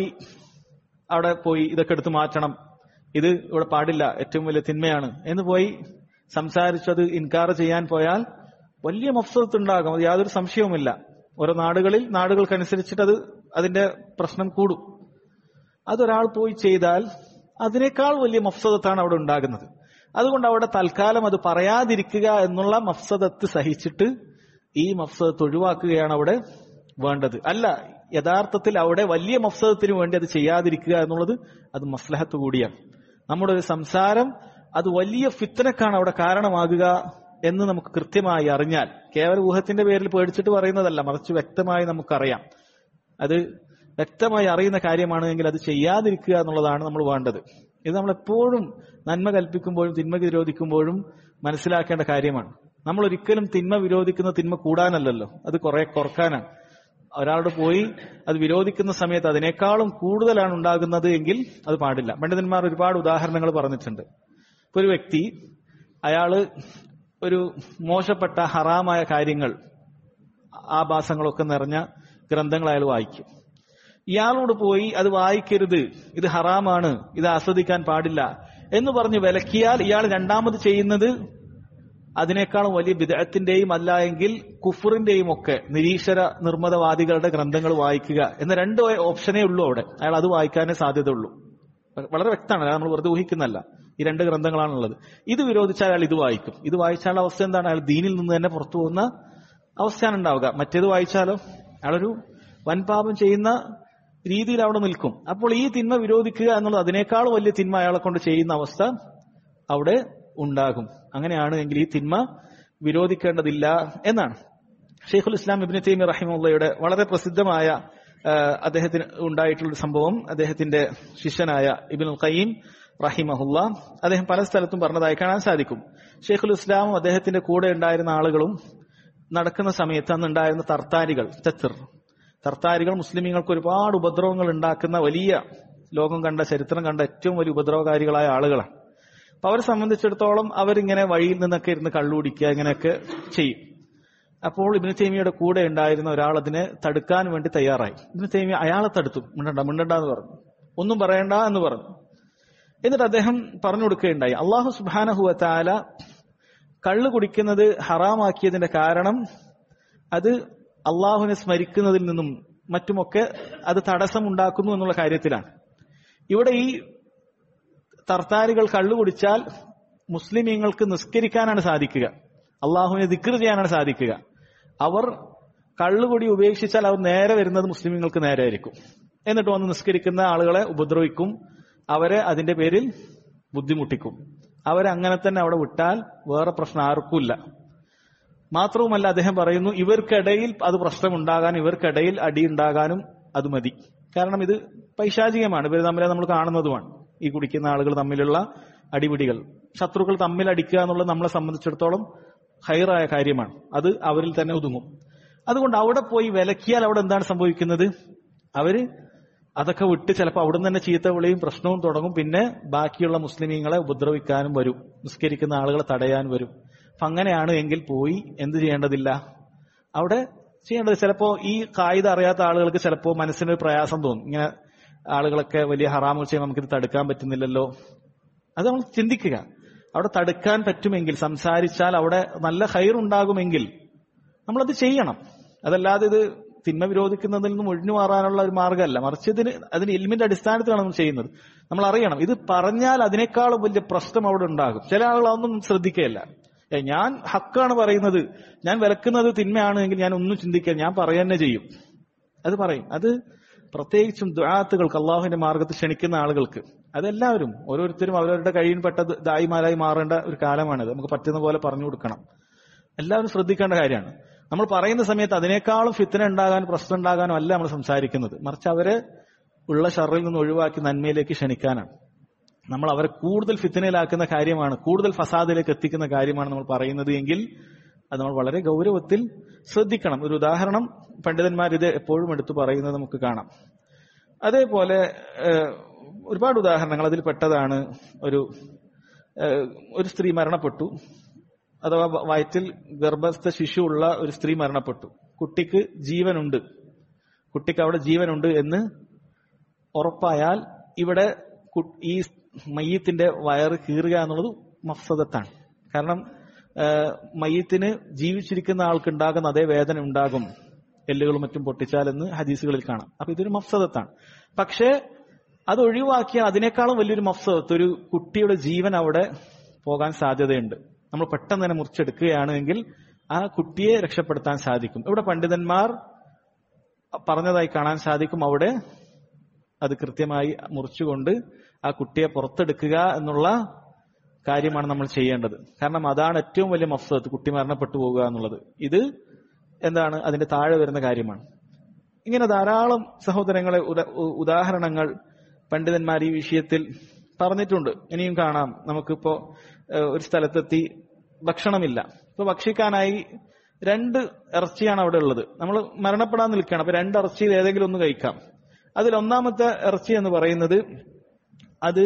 അവിടെ പോയി ഇതൊക്കെ എടുത്ത് മാറ്റണം ഇത് ഇവിടെ പാടില്ല ഏറ്റവും വലിയ തിന്മയാണ് എന്ന് പോയി സംസാരിച്ചു അത് ഇൻകാർ ചെയ്യാൻ പോയാൽ വലിയ മഫ്സത്ത് ഉണ്ടാകും അത് യാതൊരു സംശയവുമില്ല ഓരോ നാടുകളിൽ നാടുകൾക്കനുസരിച്ചിട്ട് അത് അതിന്റെ പ്രശ്നം കൂടും അതൊരാൾ പോയി ചെയ്താൽ അതിനേക്കാൾ വലിയ മഫ്സദത്താണ് അവിടെ ഉണ്ടാകുന്നത് അതുകൊണ്ട് അവിടെ തൽക്കാലം അത് പറയാതിരിക്കുക എന്നുള്ള മഫ്സദത്ത് സഹിച്ചിട്ട് ഈ മഫ്സദത്ത് ഒഴിവാക്കുകയാണ് അവിടെ വേണ്ടത് അല്ല യഥാർത്ഥത്തിൽ അവിടെ വലിയ മഫ്സദത്തിന് വേണ്ടി അത് ചെയ്യാതിരിക്കുക എന്നുള്ളത് അത് മസ്ലഹത്ത് കൂടിയാണ് നമ്മുടെ ഒരു സംസാരം അത് വലിയ ഫിത്തനക്കാണ് അവിടെ കാരണമാകുക എന്ന് നമുക്ക് കൃത്യമായി അറിഞ്ഞാൽ കേവല ഊഹത്തിന്റെ പേരിൽ പേടിച്ചിട്ട് പറയുന്നതല്ല മറിച്ച് വ്യക്തമായി നമുക്കറിയാം അത് വ്യക്തമായി അറിയുന്ന കാര്യമാണെങ്കിൽ അത് ചെയ്യാതിരിക്കുക എന്നുള്ളതാണ് നമ്മൾ വേണ്ടത് ഇത് നമ്മൾ എപ്പോഴും നന്മ കൽപ്പിക്കുമ്പോഴും തിന്മ വിരോധിക്കുമ്പോഴും മനസ്സിലാക്കേണ്ട കാര്യമാണ് നമ്മൾ ഒരിക്കലും തിന്മ വിരോധിക്കുന്ന തിന്മ കൂടാനല്ലല്ലോ അത് കുറെ കുറക്കാനാണ് ഒരാളോട് പോയി അത് വിരോധിക്കുന്ന സമയത്ത് അതിനേക്കാളും കൂടുതലാണ് ഉണ്ടാകുന്നത് എങ്കിൽ അത് പാടില്ല പണ്ഡിതന്മാർ ഒരുപാട് ഉദാഹരണങ്ങൾ പറഞ്ഞിട്ടുണ്ട് ഇപ്പൊ ഒരു വ്യക്തി അയാള് ഒരു മോശപ്പെട്ട ഹറാമായ കാര്യങ്ങൾ ആഭാസങ്ങളൊക്കെ നിറഞ്ഞ ഗ്രന്ഥങ്ങൾ അയാൾ വായിക്കും ഇയാളോട് പോയി അത് വായിക്കരുത് ഇത് ഹറാമാണ് ഇത് ആസ്വദിക്കാൻ പാടില്ല എന്ന് പറഞ്ഞ് വിലക്കിയാൽ ഇയാൾ രണ്ടാമത് ചെയ്യുന്നത് അതിനേക്കാളും വലിയ വിദഗ്ധത്തിന്റെയും അല്ല എങ്കിൽ കുഫറിന്റെയും ഒക്കെ നിരീശ്വര നിർമ്മതവാദികളുടെ ഗ്രന്ഥങ്ങൾ വായിക്കുക എന്ന രണ്ട് ഓപ്ഷനേ ഉള്ളൂ അവിടെ അയാൾ അത് വായിക്കാനേ സാധ്യതയുള്ളൂ വളരെ വ്യക്തമാണ് നമ്മൾ വെറുതെ ഊഹിക്കുന്നല്ല ഈ രണ്ട് ഗ്രന്ഥങ്ങളാണുള്ളത് ഇത് വിരോധിച്ചാൽ അയാൾ ഇത് വായിക്കും ഇത് വായിച്ചാൽ അവസ്ഥ എന്താണ് അയാൾ ദീനിൽ നിന്ന് തന്നെ പുറത്തു പോകുന്ന അവസ്ഥയാണ് ഉണ്ടാവുക മറ്റേത് വായിച്ചാലോ അയാളൊരു വൻപാപം ചെയ്യുന്ന രീതിയിൽ അവിടെ നിൽക്കും അപ്പോൾ ഈ തിന്മ വിരോധിക്കുക എന്നുള്ളത് അതിനേക്കാൾ വലിയ തിന്മ അയാളെ കൊണ്ട് ചെയ്യുന്ന അവസ്ഥ അവിടെ ഉണ്ടാകും അങ്ങനെയാണ് എങ്കിൽ ഈ തിന്മ വിരോധിക്കേണ്ടതില്ല എന്നാണ് ഷെയ്ഖുൽ ഇസ്ലാം ഇബിന് തൈമി റഹിമുള്ളയുടെ വളരെ പ്രസിദ്ധമായ അദ്ദേഹത്തിന് ഉണ്ടായിട്ടുള്ള ഒരു സംഭവം അദ്ദേഹത്തിന്റെ ശിഷ്യനായ ഇബിൻ ഖയ്യീം റഹിമഹുല്ല അദ്ദേഹം പല സ്ഥലത്തും പറഞ്ഞതായി കാണാൻ സാധിക്കും ഷെയ്ഖുൽ ഇസ്ലാമും അദ്ദേഹത്തിന്റെ കൂടെ ഉണ്ടായിരുന്ന ആളുകളും നടക്കുന്ന സമയത്ത് അന്ന് ഉണ്ടായിരുന്ന തർത്താരികൾ ചച്ചർ തർത്താരികൾ മുസ്ലിമീങ്ങൾക്ക് ഒരുപാട് ഉപദ്രവങ്ങൾ ഉണ്ടാക്കുന്ന വലിയ ലോകം കണ്ട ചരിത്രം കണ്ട ഏറ്റവും വലിയ ഉപദ്രവകാരികളായ ആളുകളാണ് അപ്പൊ അവരെ സംബന്ധിച്ചിടത്തോളം അവരിങ്ങനെ വഴിയിൽ നിന്നൊക്കെ ഇരുന്ന് കള്ളുപിടിക്കുക ഇങ്ങനെയൊക്കെ ചെയ്യും അപ്പോൾ ഇബിന് തേമിയുടെ കൂടെ ഉണ്ടായിരുന്ന ഒരാൾ അതിനെ തടുക്കാൻ വേണ്ടി തയ്യാറായി ഇബിന് തേമി അയാളെ തടുത്തു മിണ്ടണ്ട മിണ്ടണ്ട എന്ന് പറഞ്ഞു ഒന്നും പറയണ്ട എന്ന് പറഞ്ഞു എന്നിട്ട് അദ്ദേഹം പറഞ്ഞു കൊടുക്കുകയുണ്ടായി അള്ളാഹു സുബാനഹുവ താല കള്ളു കുടിക്കുന്നത് ഹറാമാക്കിയതിന്റെ കാരണം അത് അള്ളാഹുവിനെ സ്മരിക്കുന്നതിൽ നിന്നും മറ്റുമൊക്കെ അത് തടസ്സമുണ്ടാക്കുന്നു എന്നുള്ള കാര്യത്തിലാണ് ഇവിടെ ഈ തർത്താരികൾ കള്ളു കുടിച്ചാൽ മുസ്ലിമീങ്ങൾക്ക് നിസ്കരിക്കാനാണ് സാധിക്കുക അള്ളാഹുവിനെ ദിക്ർ ചെയ്യാനാണ് സാധിക്കുക അവർ കള്ളുകുടി ഉപേക്ഷിച്ചാൽ അവർ നേരെ വരുന്നത് മുസ്ലിമീങ്ങൾക്ക് നേരെ ആയിരിക്കും എന്നിട്ട് വന്ന് നിസ്കരിക്കുന്ന ആളുകളെ ഉപദ്രവിക്കും അവരെ അതിന്റെ പേരിൽ ബുദ്ധിമുട്ടിക്കും അവരെ അങ്ങനെ തന്നെ അവിടെ വിട്ടാൽ വേറെ പ്രശ്നം ആർക്കുമില്ല മാത്രവുമല്ല അദ്ദേഹം പറയുന്നു ഇവർക്കിടയിൽ അത് പ്രശ്നമുണ്ടാകാനും ഇവർക്കിടയിൽ അടി ഉണ്ടാകാനും അത് മതി കാരണം ഇത് പൈശാചികമാണ് ഇവർ തമ്മിലെ നമ്മൾ കാണുന്നതുമാണ് ഈ കുടിക്കുന്ന ആളുകൾ തമ്മിലുള്ള അടിപിടികൾ ശത്രുക്കൾ തമ്മിൽ അടിക്കുക എന്നുള്ളത് നമ്മളെ സംബന്ധിച്ചിടത്തോളം ഹൈറായ കാര്യമാണ് അത് അവരിൽ തന്നെ ഒതുങ്ങും അതുകൊണ്ട് അവിടെ പോയി വിലക്കിയാൽ അവിടെ എന്താണ് സംഭവിക്കുന്നത് അവര് അതൊക്കെ വിട്ട് ചിലപ്പോൾ അവിടെ തന്നെ ചീത്ത വിളിയും പ്രശ്നവും തുടങ്ങും പിന്നെ ബാക്കിയുള്ള മുസ്ലിമീങ്ങളെ ഉപദ്രവിക്കാനും വരും നിസ്കരിക്കുന്ന ആളുകളെ തടയാൻ വരും അപ്പൊ അങ്ങനെയാണ് എങ്കിൽ പോയി എന്ത് ചെയ്യേണ്ടതില്ല അവിടെ ചെയ്യേണ്ടത് ചിലപ്പോ ഈ കായിക അറിയാത്ത ആളുകൾക്ക് ചിലപ്പോ മനസ്സിനൊരു പ്രയാസം തോന്നും ഇങ്ങനെ ആളുകളൊക്കെ വലിയ ഹറാമുകൾ ചെയ്യുമ്പോൾ നമുക്കിത് തടുക്കാൻ പറ്റുന്നില്ലല്ലോ അത് നമ്മൾ ചിന്തിക്കുക അവിടെ തടുക്കാൻ പറ്റുമെങ്കിൽ സംസാരിച്ചാൽ അവിടെ നല്ല ഹൈറുണ്ടാകുമെങ്കിൽ നമ്മളത് ചെയ്യണം അതല്ലാതെ ഇത് തിന്മ വിരോധിക്കുന്നതിൽ നിന്നും ഒഴിഞ്ഞു മാറാനുള്ള ഒരു മാർഗ്ഗമല്ല മറിച്ച് ഇതിന് അതിന് ഇൽമിന്റെ അടിസ്ഥാനത്തിലാണ് നമ്മൾ ചെയ്യുന്നത് നമ്മൾ അറിയണം ഇത് പറഞ്ഞാൽ അതിനേക്കാളും വലിയ പ്രശ്നം അവിടെ ഉണ്ടാകും ചില ആളുകൾ അതൊന്നും ശ്രദ്ധിക്കുകയില്ല ഏ, ഞാൻ ഹക്കാണ് പറയുന്നത് ഞാൻ വിലക്കുന്നത് തിന്മയാണ് എങ്കിൽ ഞാൻ ഒന്നും ചിന്തിക്കാൻ ഞാൻ പറയുക ചെയ്യും അത് പറയും അത് പ്രത്യേകിച്ചും ദുആത്തുകൾക്ക് അള്ളാഹുവിന്റെ മാർഗത്തിൽ ക്ഷണിക്കുന്ന ആളുകൾക്ക് അതെല്ലാവരും ഓരോരുത്തരും അവരവരുടെ കഴിയിൽപ്പെട്ട ദായിമാരായി മാറേണ്ട ഒരു കാലമാണിത് നമുക്ക് പറ്റുന്ന പോലെ പറഞ്ഞു കൊടുക്കണം എല്ലാവരും ശ്രദ്ധിക്കേണ്ട കാര്യമാണ് നമ്മൾ പറയുന്ന സമയത്ത് അതിനേക്കാളും ഫിത്തന ഉണ്ടാകാനും പ്രശ്നം ഉണ്ടാകാനും അല്ല നമ്മൾ സംസാരിക്കുന്നത് മറിച്ച് അവരെ ഉള്ള ഷറിൽ നിന്ന് ഒഴിവാക്കി നന്മയിലേക്ക് ക്ഷണിക്കാനാണ് നമ്മൾ അവരെ കൂടുതൽ ഫിത്തനയിലാക്കുന്ന കാര്യമാണ് കൂടുതൽ ഫസാദിലേക്ക് എത്തിക്കുന്ന കാര്യമാണ് നമ്മൾ പറയുന്നത് എങ്കിൽ അത് നമ്മൾ വളരെ ഗൗരവത്തിൽ ശ്രദ്ധിക്കണം ഒരു ഉദാഹരണം പണ്ഡിതന്മാർ ഇത് എപ്പോഴും എടുത്തു പറയുന്നത് നമുക്ക് കാണാം അതേപോലെ ഏഹ്, ഒരുപാട് ഉദാഹരണങ്ങൾ അതിൽ പെട്ടതാണ് ഒരു ഏഹ്, ഒരു സ്ത്രീ മരണപ്പെട്ടു അഥവാ വ- വയറ്റിൽ ഗർഭസ്ഥ ശിശു ഉള്ള ഒരു സ്ത്രീ മരണപ്പെട്ടു കുട്ടിക്ക് ജീവനുണ്ട് കുട്ടിക്ക് അവിടെ ജീവനുണ്ട് എന്ന് ഉറപ്പായാൽ ഇവിടെ കു- ഈ മയ്യത്തിന്റെ വയറ് കീറുക എന്നുള്ളത് മഫ്സദത്താണ് കാരണം ആഹ്, മയ്യത്തിന് ജീവിച്ചിരിക്കുന്ന ആൾക്ക് ഉണ്ടാകുന്ന അതേ വേദന ഉണ്ടാകും എല്ലുകളും മറ്റും പൊട്ടിച്ചാലെന്ന് ഹദീസുകളിൽ കാണാം അപ്പൊ ഇതൊരു മഫ്സദത്താണ് പക്ഷേ അത് ഒഴിവാക്കിയാൽ അതിനേക്കാളും വലിയൊരു മഫ്സദത്ത് ഒരു കുട്ടിയുടെ ജീവൻ അവിടെ പോകാൻ സാധ്യതയുണ്ട് നമ്മൾ പെട്ടെന്ന് തന്നെ മുറിച്ചെടുക്കുകയാണ് എങ്കിൽ ആ കുട്ടിയെ രക്ഷപ്പെടുത്താൻ സാധിക്കും ഇവിടെ പണ്ഡിതന്മാർ പറഞ്ഞതായി കാണാൻ സാധിക്കും അവിടെ അത് കൃത്യമായി മുറിച്ചുകൊണ്ട് ആ കുട്ടിയെ പുറത്തെടുക്കുക എന്നുള്ള കാര്യമാണ് നമ്മൾ ചെയ്യേണ്ടത് കാരണം അതാണ് ഏറ്റവും വലിയ മഫ്സത്ത് കുട്ടി മരണപ്പെട്ടു പോകുക എന്നുള്ളത് ഇത് എന്താണ് അതിന്റെ താഴെ വരുന്ന കാര്യമാണ് ഇങ്ങനെ ധാരാളം സഹോദരങ്ങളെ ഉദ- ഉ- ഉദാഹരണങ്ങൾ പണ്ഡിതന്മാർ ഈ വിഷയത്തിൽ പറഞ്ഞിട്ടുണ്ട് ഇനിയും കാണാം നമുക്കിപ്പോ ഏഹ്, ഒരു സ്ഥലത്തെത്തി ഭക്ഷണമില്ല ഇപ്പൊ ഭക്ഷിക്കാനായി രണ്ട് ഇറച്ചിയാണ് അവിടെ ഉള്ളത് നമ്മൾ മരണപ്പെടാൻ നിൽക്കുകയാണ് അപ്പൊ രണ്ട് ഇറച്ചിയിൽ ഏതെങ്കിലും ഒന്ന് കഴിക്കാം അതിൽ ഒന്നാമത്തെ ഇറച്ചി എന്ന് പറയുന്നത് അത്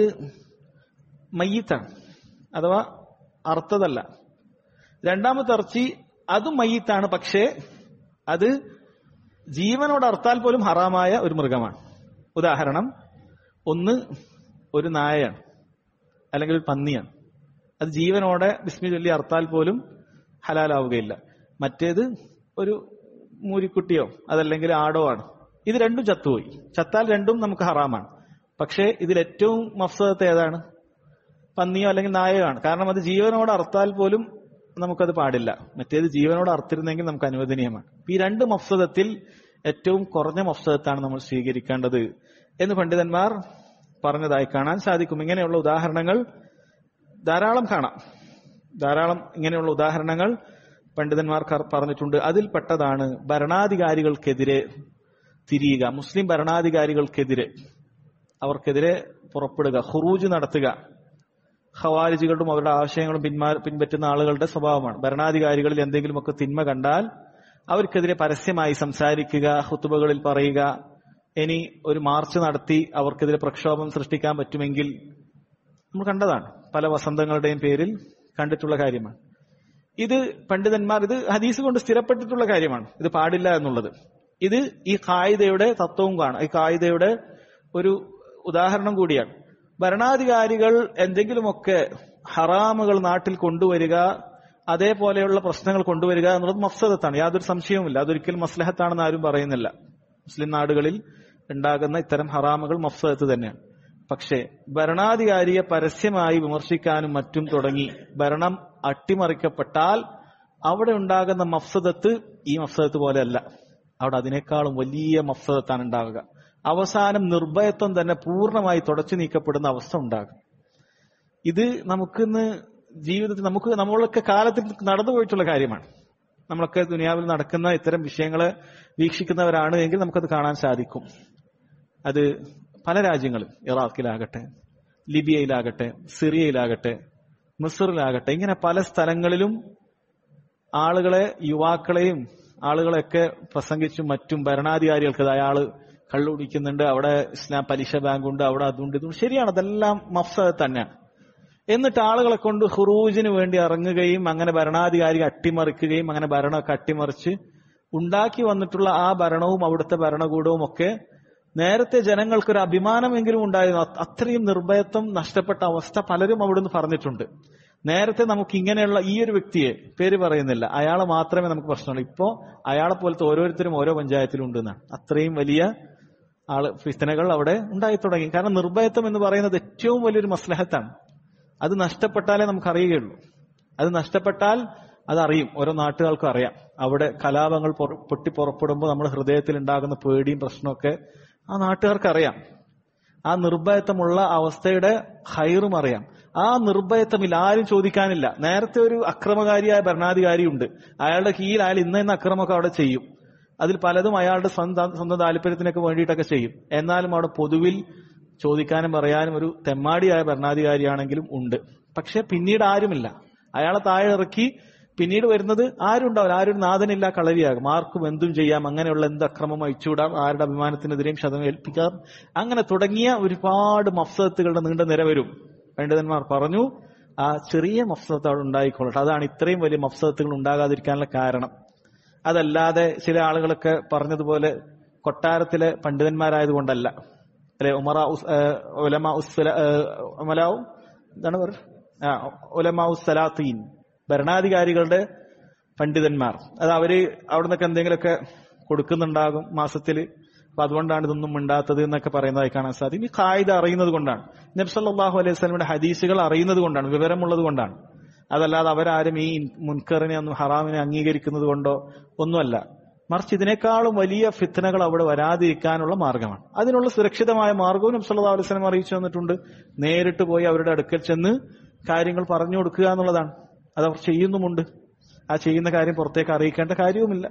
മയ്യത്താണ് അഥവാ അർത്ഥതല്ല രണ്ടാമത്തെ ഇറച്ചി അതും മയ്യത്താണ് പക്ഷേ അത് ജീവനോട് അർത്താൽ പോലും ഹറാമായ ഒരു മൃഗമാണ് ഉദാഹരണം ഒന്ന് ഒരു നായയാണ് അല്ലെങ്കിൽ ഒരു പന്നിയാണ് അത് ജീവനോടെ ബിസ്മി ചൊല്ലി അർത്താൽ പോലും ഹലാലാവുകയില്ല മറ്റേത് ഒരു മൂരിക്കുട്ടിയോ അതല്ലെങ്കിൽ ആടോ ആണ് ഇത് രണ്ടും ചത്തുപോയി ചത്താൽ രണ്ടും നമുക്ക് ഹറാമാണ് പക്ഷേ ഇതിൽ ഏറ്റവും മഫ്സദത്ത് ഏതാണ് പന്നിയോ അല്ലെങ്കിൽ നായയോ ആണ് കാരണം അത് ജീവനോട് അർത്താൽ പോലും നമുക്കത് പാടില്ല മറ്റേത് ജീവനോട് അർത്തിരുന്നെങ്കിൽ നമുക്ക് അനുവദനീയമാണ് ഈ രണ്ട് മഫ്സദത്തിൽ ഏറ്റവും കുറഞ്ഞ മഫ്സദത്താണ് നമ്മൾ സ്വീകരിക്കേണ്ടത് എന്ന് പണ്ഡിതന്മാർ പറഞ്ഞതായി കാണാൻ സാധിക്കും ഇങ്ങനെയുള്ള ഉദാഹരണങ്ങൾ ധാരാളം കാണാം ധാരാളം ഇങ്ങനെയുള്ള ഉദാഹരണങ്ങൾ പണ്ഡിതന്മാർ കർ- പറഞ്ഞിട്ടുണ്ട് അതിൽപ്പെട്ടതാണ് ഭരണാധികാരികൾക്കെതിരെ തിരിയുക മുസ്ലിം ഭരണാധികാരികൾക്കെതിരെ അവർക്കെതിരെ പുറപ്പെടുക ഹുറൂജ് നടത്തുക ഖവാരിജികളും അവരുടെ ആശയങ്ങളും പിന്മാ പിൻപറ്റുന്ന ആളുകളുടെ സ്വഭാവമാണ് ഭരണാധികാരികളിൽ എന്തെങ്കിലുമൊക്കെ തിന്മ കണ്ടാൽ അവർക്കെതിരെ പരസ്യമായി സംസാരിക്കുക ഹുത്തുബകളിൽ പറയുക ഇനി ഒരു മാർച്ച് നടത്തി അവർക്കെതിരെ പ്രക്ഷോഭം സൃഷ്ടിക്കാൻ പറ്റുമെങ്കിൽ നമ്മൾ കണ്ടതാണ് പല വസന്തങ്ങളുടെയും പേരിൽ കണ്ടിട്ടുള്ള കാര്യമാണ് ഇത് പണ്ഡിതന്മാർ ഇത് ഹദീസ് കൊണ്ട് സ്ഥിരപ്പെട്ടിട്ടുള്ള കാര്യമാണ് ഇത് പാടില്ല എന്നുള്ളത് ഇത് ഈ കായികയുടെ തത്വവും കാണാം ഈ കായികയുടെ ഒരു ഉദാഹരണം കൂടിയാണ് ഭരണാധികാരികൾ എന്തെങ്കിലുമൊക്കെ ഹറാമുകൾ നാട്ടിൽ കൊണ്ടുവരിക അതേപോലെയുള്ള പ്രശ്നങ്ങൾ കൊണ്ടുവരിക എന്നുള്ളത് മഫ്സദത്താണ് യാതൊരു സംശയവുമില്ല അതൊരിക്കലും മസ്ലഹത്താണെന്ന് ആരും പറയുന്നില്ല മുസ്ലിം നാടുകളിൽ ഉണ്ടാകുന്ന ഇത്തരം ഹറാമുകൾ മഫ്സദത്ത് തന്നെയാണ് പക്ഷേ ഭരണാധികാരിയെ പരസ്യമായി വിമർശിക്കാനും മറ്റും തുടങ്ങി ഭരണം അട്ടിമറിക്കപ്പെട്ടാൽ അവിടെ ഉണ്ടാകുന്ന മഫ്സദത്ത് ഈ മഫ്സദത്ത് പോലെയല്ല അവിടെ അതിനേക്കാളും വലിയ മഫ്സദത്താണ് ഉണ്ടാവുക അവസാനം നിർഭയത്വം തന്നെ പൂർണ്ണമായി തുടച്ചു നീക്കപ്പെടുന്ന അവസ്ഥ ഉണ്ടാകും ഇത് നമുക്കിന്ന് ജീവിതത്തിൽ നമുക്ക് നമ്മളൊക്കെ കാലത്തിൽ നടന്നു പോയിട്ടുള്ള കാര്യമാണ് നമ്മളൊക്കെ ദുനിയാവിൽ നടക്കുന്ന ഇത്തരം വിഷയങ്ങളെ വീക്ഷിക്കുന്നവരാണ് എങ്കിൽ നമുക്കത് കാണാൻ സാധിക്കും അത് പല രാജ്യങ്ങളും ഇറാഖിലാകട്ടെ ലിബിയയിലാകട്ടെ സിറിയയിലാകട്ടെ മിസറിലാകട്ടെ ഇങ്ങനെ പല സ്ഥലങ്ങളിലും ആളുകളെ യുവാക്കളെയും ആളുകളെയൊക്കെ പ്രസംഗിച്ചും മറ്റും ഭരണാധികാരികൾക്ക് അത് അയാള് കള്ളുടിക്കുന്നുണ്ട് അവിടെ ഇസ്ലാം പലിശ ബാങ്കുണ്ട് അവിടെ അതുണ്ട് ഇതും ശരിയാണ് അതെല്ലാം മഫ്സദ് തന്നെയാണ് എന്നിട്ട് ആളുകളെ കൊണ്ട് ഹുറൂജിന് വേണ്ടി ഇറങ്ങുകയും അങ്ങനെ ഭരണാധികാരി അട്ടിമറിക്കുകയും അങ്ങനെ ഭരണമൊക്കെ അട്ടിമറിച്ച് ഉണ്ടാക്കി വന്നിട്ടുള്ള ആ ഭരണവും അവിടുത്തെ ഭരണകൂടവും ഒക്കെ നേരത്തെ ജനങ്ങൾക്ക് ഒരു അഭിമാനമെങ്കിലും ഉണ്ടായിരുന്നു അത് അത്രയും നിർഭയത്വം നഷ്ടപ്പെട്ട അവസ്ഥ പലരും അവിടുന്ന് പറഞ്ഞിട്ടുണ്ട് നേരത്തെ നമുക്ക് ഇങ്ങനെയുള്ള ഈ ഒരു വ്യക്തിയെ പേര് പറയുന്നില്ല അയാളെ മാത്രമേ നമുക്ക് പ്രശ്നമുള്ളൂ ഇപ്പോ അയാളെ പോലത്തെ ഓരോരുത്തരും ഓരോ പഞ്ചായത്തിലും ഉണ്ടെന്നാണ് അത്രയും വലിയ ആള് ഫിത്തനകൾ അവിടെ ഉണ്ടായി തുടങ്ങി കാരണം നിർഭയത്വം എന്ന് പറയുന്നത് ഏറ്റവും വലിയൊരു മസ്ലഹത്താണ് അത് നഷ്ടപ്പെട്ടാലേ നമുക്ക് അറിയുകയുള്ളൂ അത് നഷ്ടപ്പെട്ടാൽ അതറിയും ഓരോ നാട്ടുകാർക്കും അറിയാം അവിടെ കലാപങ്ങൾ പൊറ- പൊട്ടി പുറപ്പെടുമ്പോൾ നമ്മുടെ ഹൃദയത്തിൽ ഉണ്ടാകുന്ന പേടിയും പ്രശ്നമൊക്കെ ആ നാട്ടുകാർക്ക് അറിയാം ആ നിർഭയത്വമുള്ള അവസ്ഥയുടെ ഹൈറും അറിയാം ആ നിർഭയത്വമില്ല ആരും ചോദിക്കാനില്ല നേരത്തെ ഒരു അക്രമകാരിയായ ഭരണാധികാരി ഉണ്ട് അയാളുടെ കീഴിൽ അയാൾ ഇന്ന ഇന്ന അക്രമമൊക്കെ അവിടെ ചെയ്യും അതിൽ പലതും അയാളുടെ സ്വന്തം സ്വന്തം താല്പര്യത്തിനൊക്കെ വേണ്ടിയിട്ടൊക്കെ ചെയ്യും എന്നാലും അവിടെ പൊതുവിൽ ചോദിക്കാനും പറയാനും ഒരു തെമ്മാടിയായ ഭരണാധികാരിയാണെങ്കിലും ഉണ്ട് പക്ഷെ പിന്നീട് ആരുമില്ല അയാളെ താഴെ ഇറക്കി പിന്നീട് വരുന്നത് ആരും ഉണ്ടാവില്ല ആരും ഒരു നാഥനില്ല കളരിയാകും ആർക്കും എന്തും ചെയ്യാം അങ്ങനെയുള്ള എന്ത് അക്രമം അയച്ചുവിടാം ആരുടെ അഭിമാനത്തിനെതിരെയും ശതം ഏൽപ്പിക്കാം അങ്ങനെ തുടങ്ങിയ ഒരുപാട് മഫ്സത്തുകളുടെ നീണ്ട നിര വരും പണ്ഡിതന്മാർ പറഞ്ഞു ആ ചെറിയ മഫ്സത്ത് അവിടെ ഉണ്ടായിക്കൊള്ളട്ടെ അതാണ് ഇത്രയും വലിയ മഫ്സത്തുകൾ ഉണ്ടാകാതിരിക്കാനുള്ള കാരണം അതല്ലാതെ ചില ആളുകളൊക്കെ പറഞ്ഞതുപോലെ കൊട്ടാരത്തിലെ പണ്ഡിതന്മാരായതുകൊണ്ടല്ല അല്ലെ ഉമറ ഉസ്- ഏഹ് ഉലമ ഉസ്സല- ഏഹ് ഉമലാവും എന്താണ് പറയുക ആ ഉലമ ഉസ്സലാത്തീൻ ഭരണാധികാരികളുടെ പണ്ഡിതന്മാർ അത് അവര് അവിടെ നിന്നൊക്കെ എന്തെങ്കിലുമൊക്കെ കൊടുക്കുന്നുണ്ടാകും മാസത്തില് അപ്പൊ അതുകൊണ്ടാണ് ഇതൊന്നും മിണ്ടാത്തത് എന്നൊക്കെ പറയുന്നതായി കാണാൻ സാധിക്കും ഈ കായിക അറിയുന്നത് കൊണ്ടാണ് നബ്സല്ലാഹു അലൈഹി സ്വലമിയുടെ ഹദീസുകൾ അറിയുന്നത് കൊണ്ടാണ് വിവരമുള്ളത് കൊണ്ടാണ് അതല്ലാതെ അവരാരും ഈ മുൻകറിനെ ഒന്നും ഹറാമിനെ അംഗീകരിക്കുന്നത് കൊണ്ടോ ഒന്നുമല്ല മറിച്ച് ഇതിനേക്കാളും വലിയ ഫിത്തനകൾ അവിടെ വരാതിരിക്കാനുള്ള മാർഗമാണ് അതിനുള്ള സുരക്ഷിതമായ മാർഗവും നബ്സല്ലാ അലൈഹി സ്വലം അറിയിച്ചു തന്നിട്ടുണ്ട് നേരിട്ട് പോയി അവരുടെ അടുക്കൽ ചെന്ന് കാര്യങ്ങൾ പറഞ്ഞു കൊടുക്കുക എന്നുള്ളതാണ് അത് അവർ ചെയ്യുന്നുമുണ്ട് ആ ചെയ്യുന്ന കാര്യം പുറത്തേക്ക് അറിയിക്കേണ്ട കാര്യവുമില്ല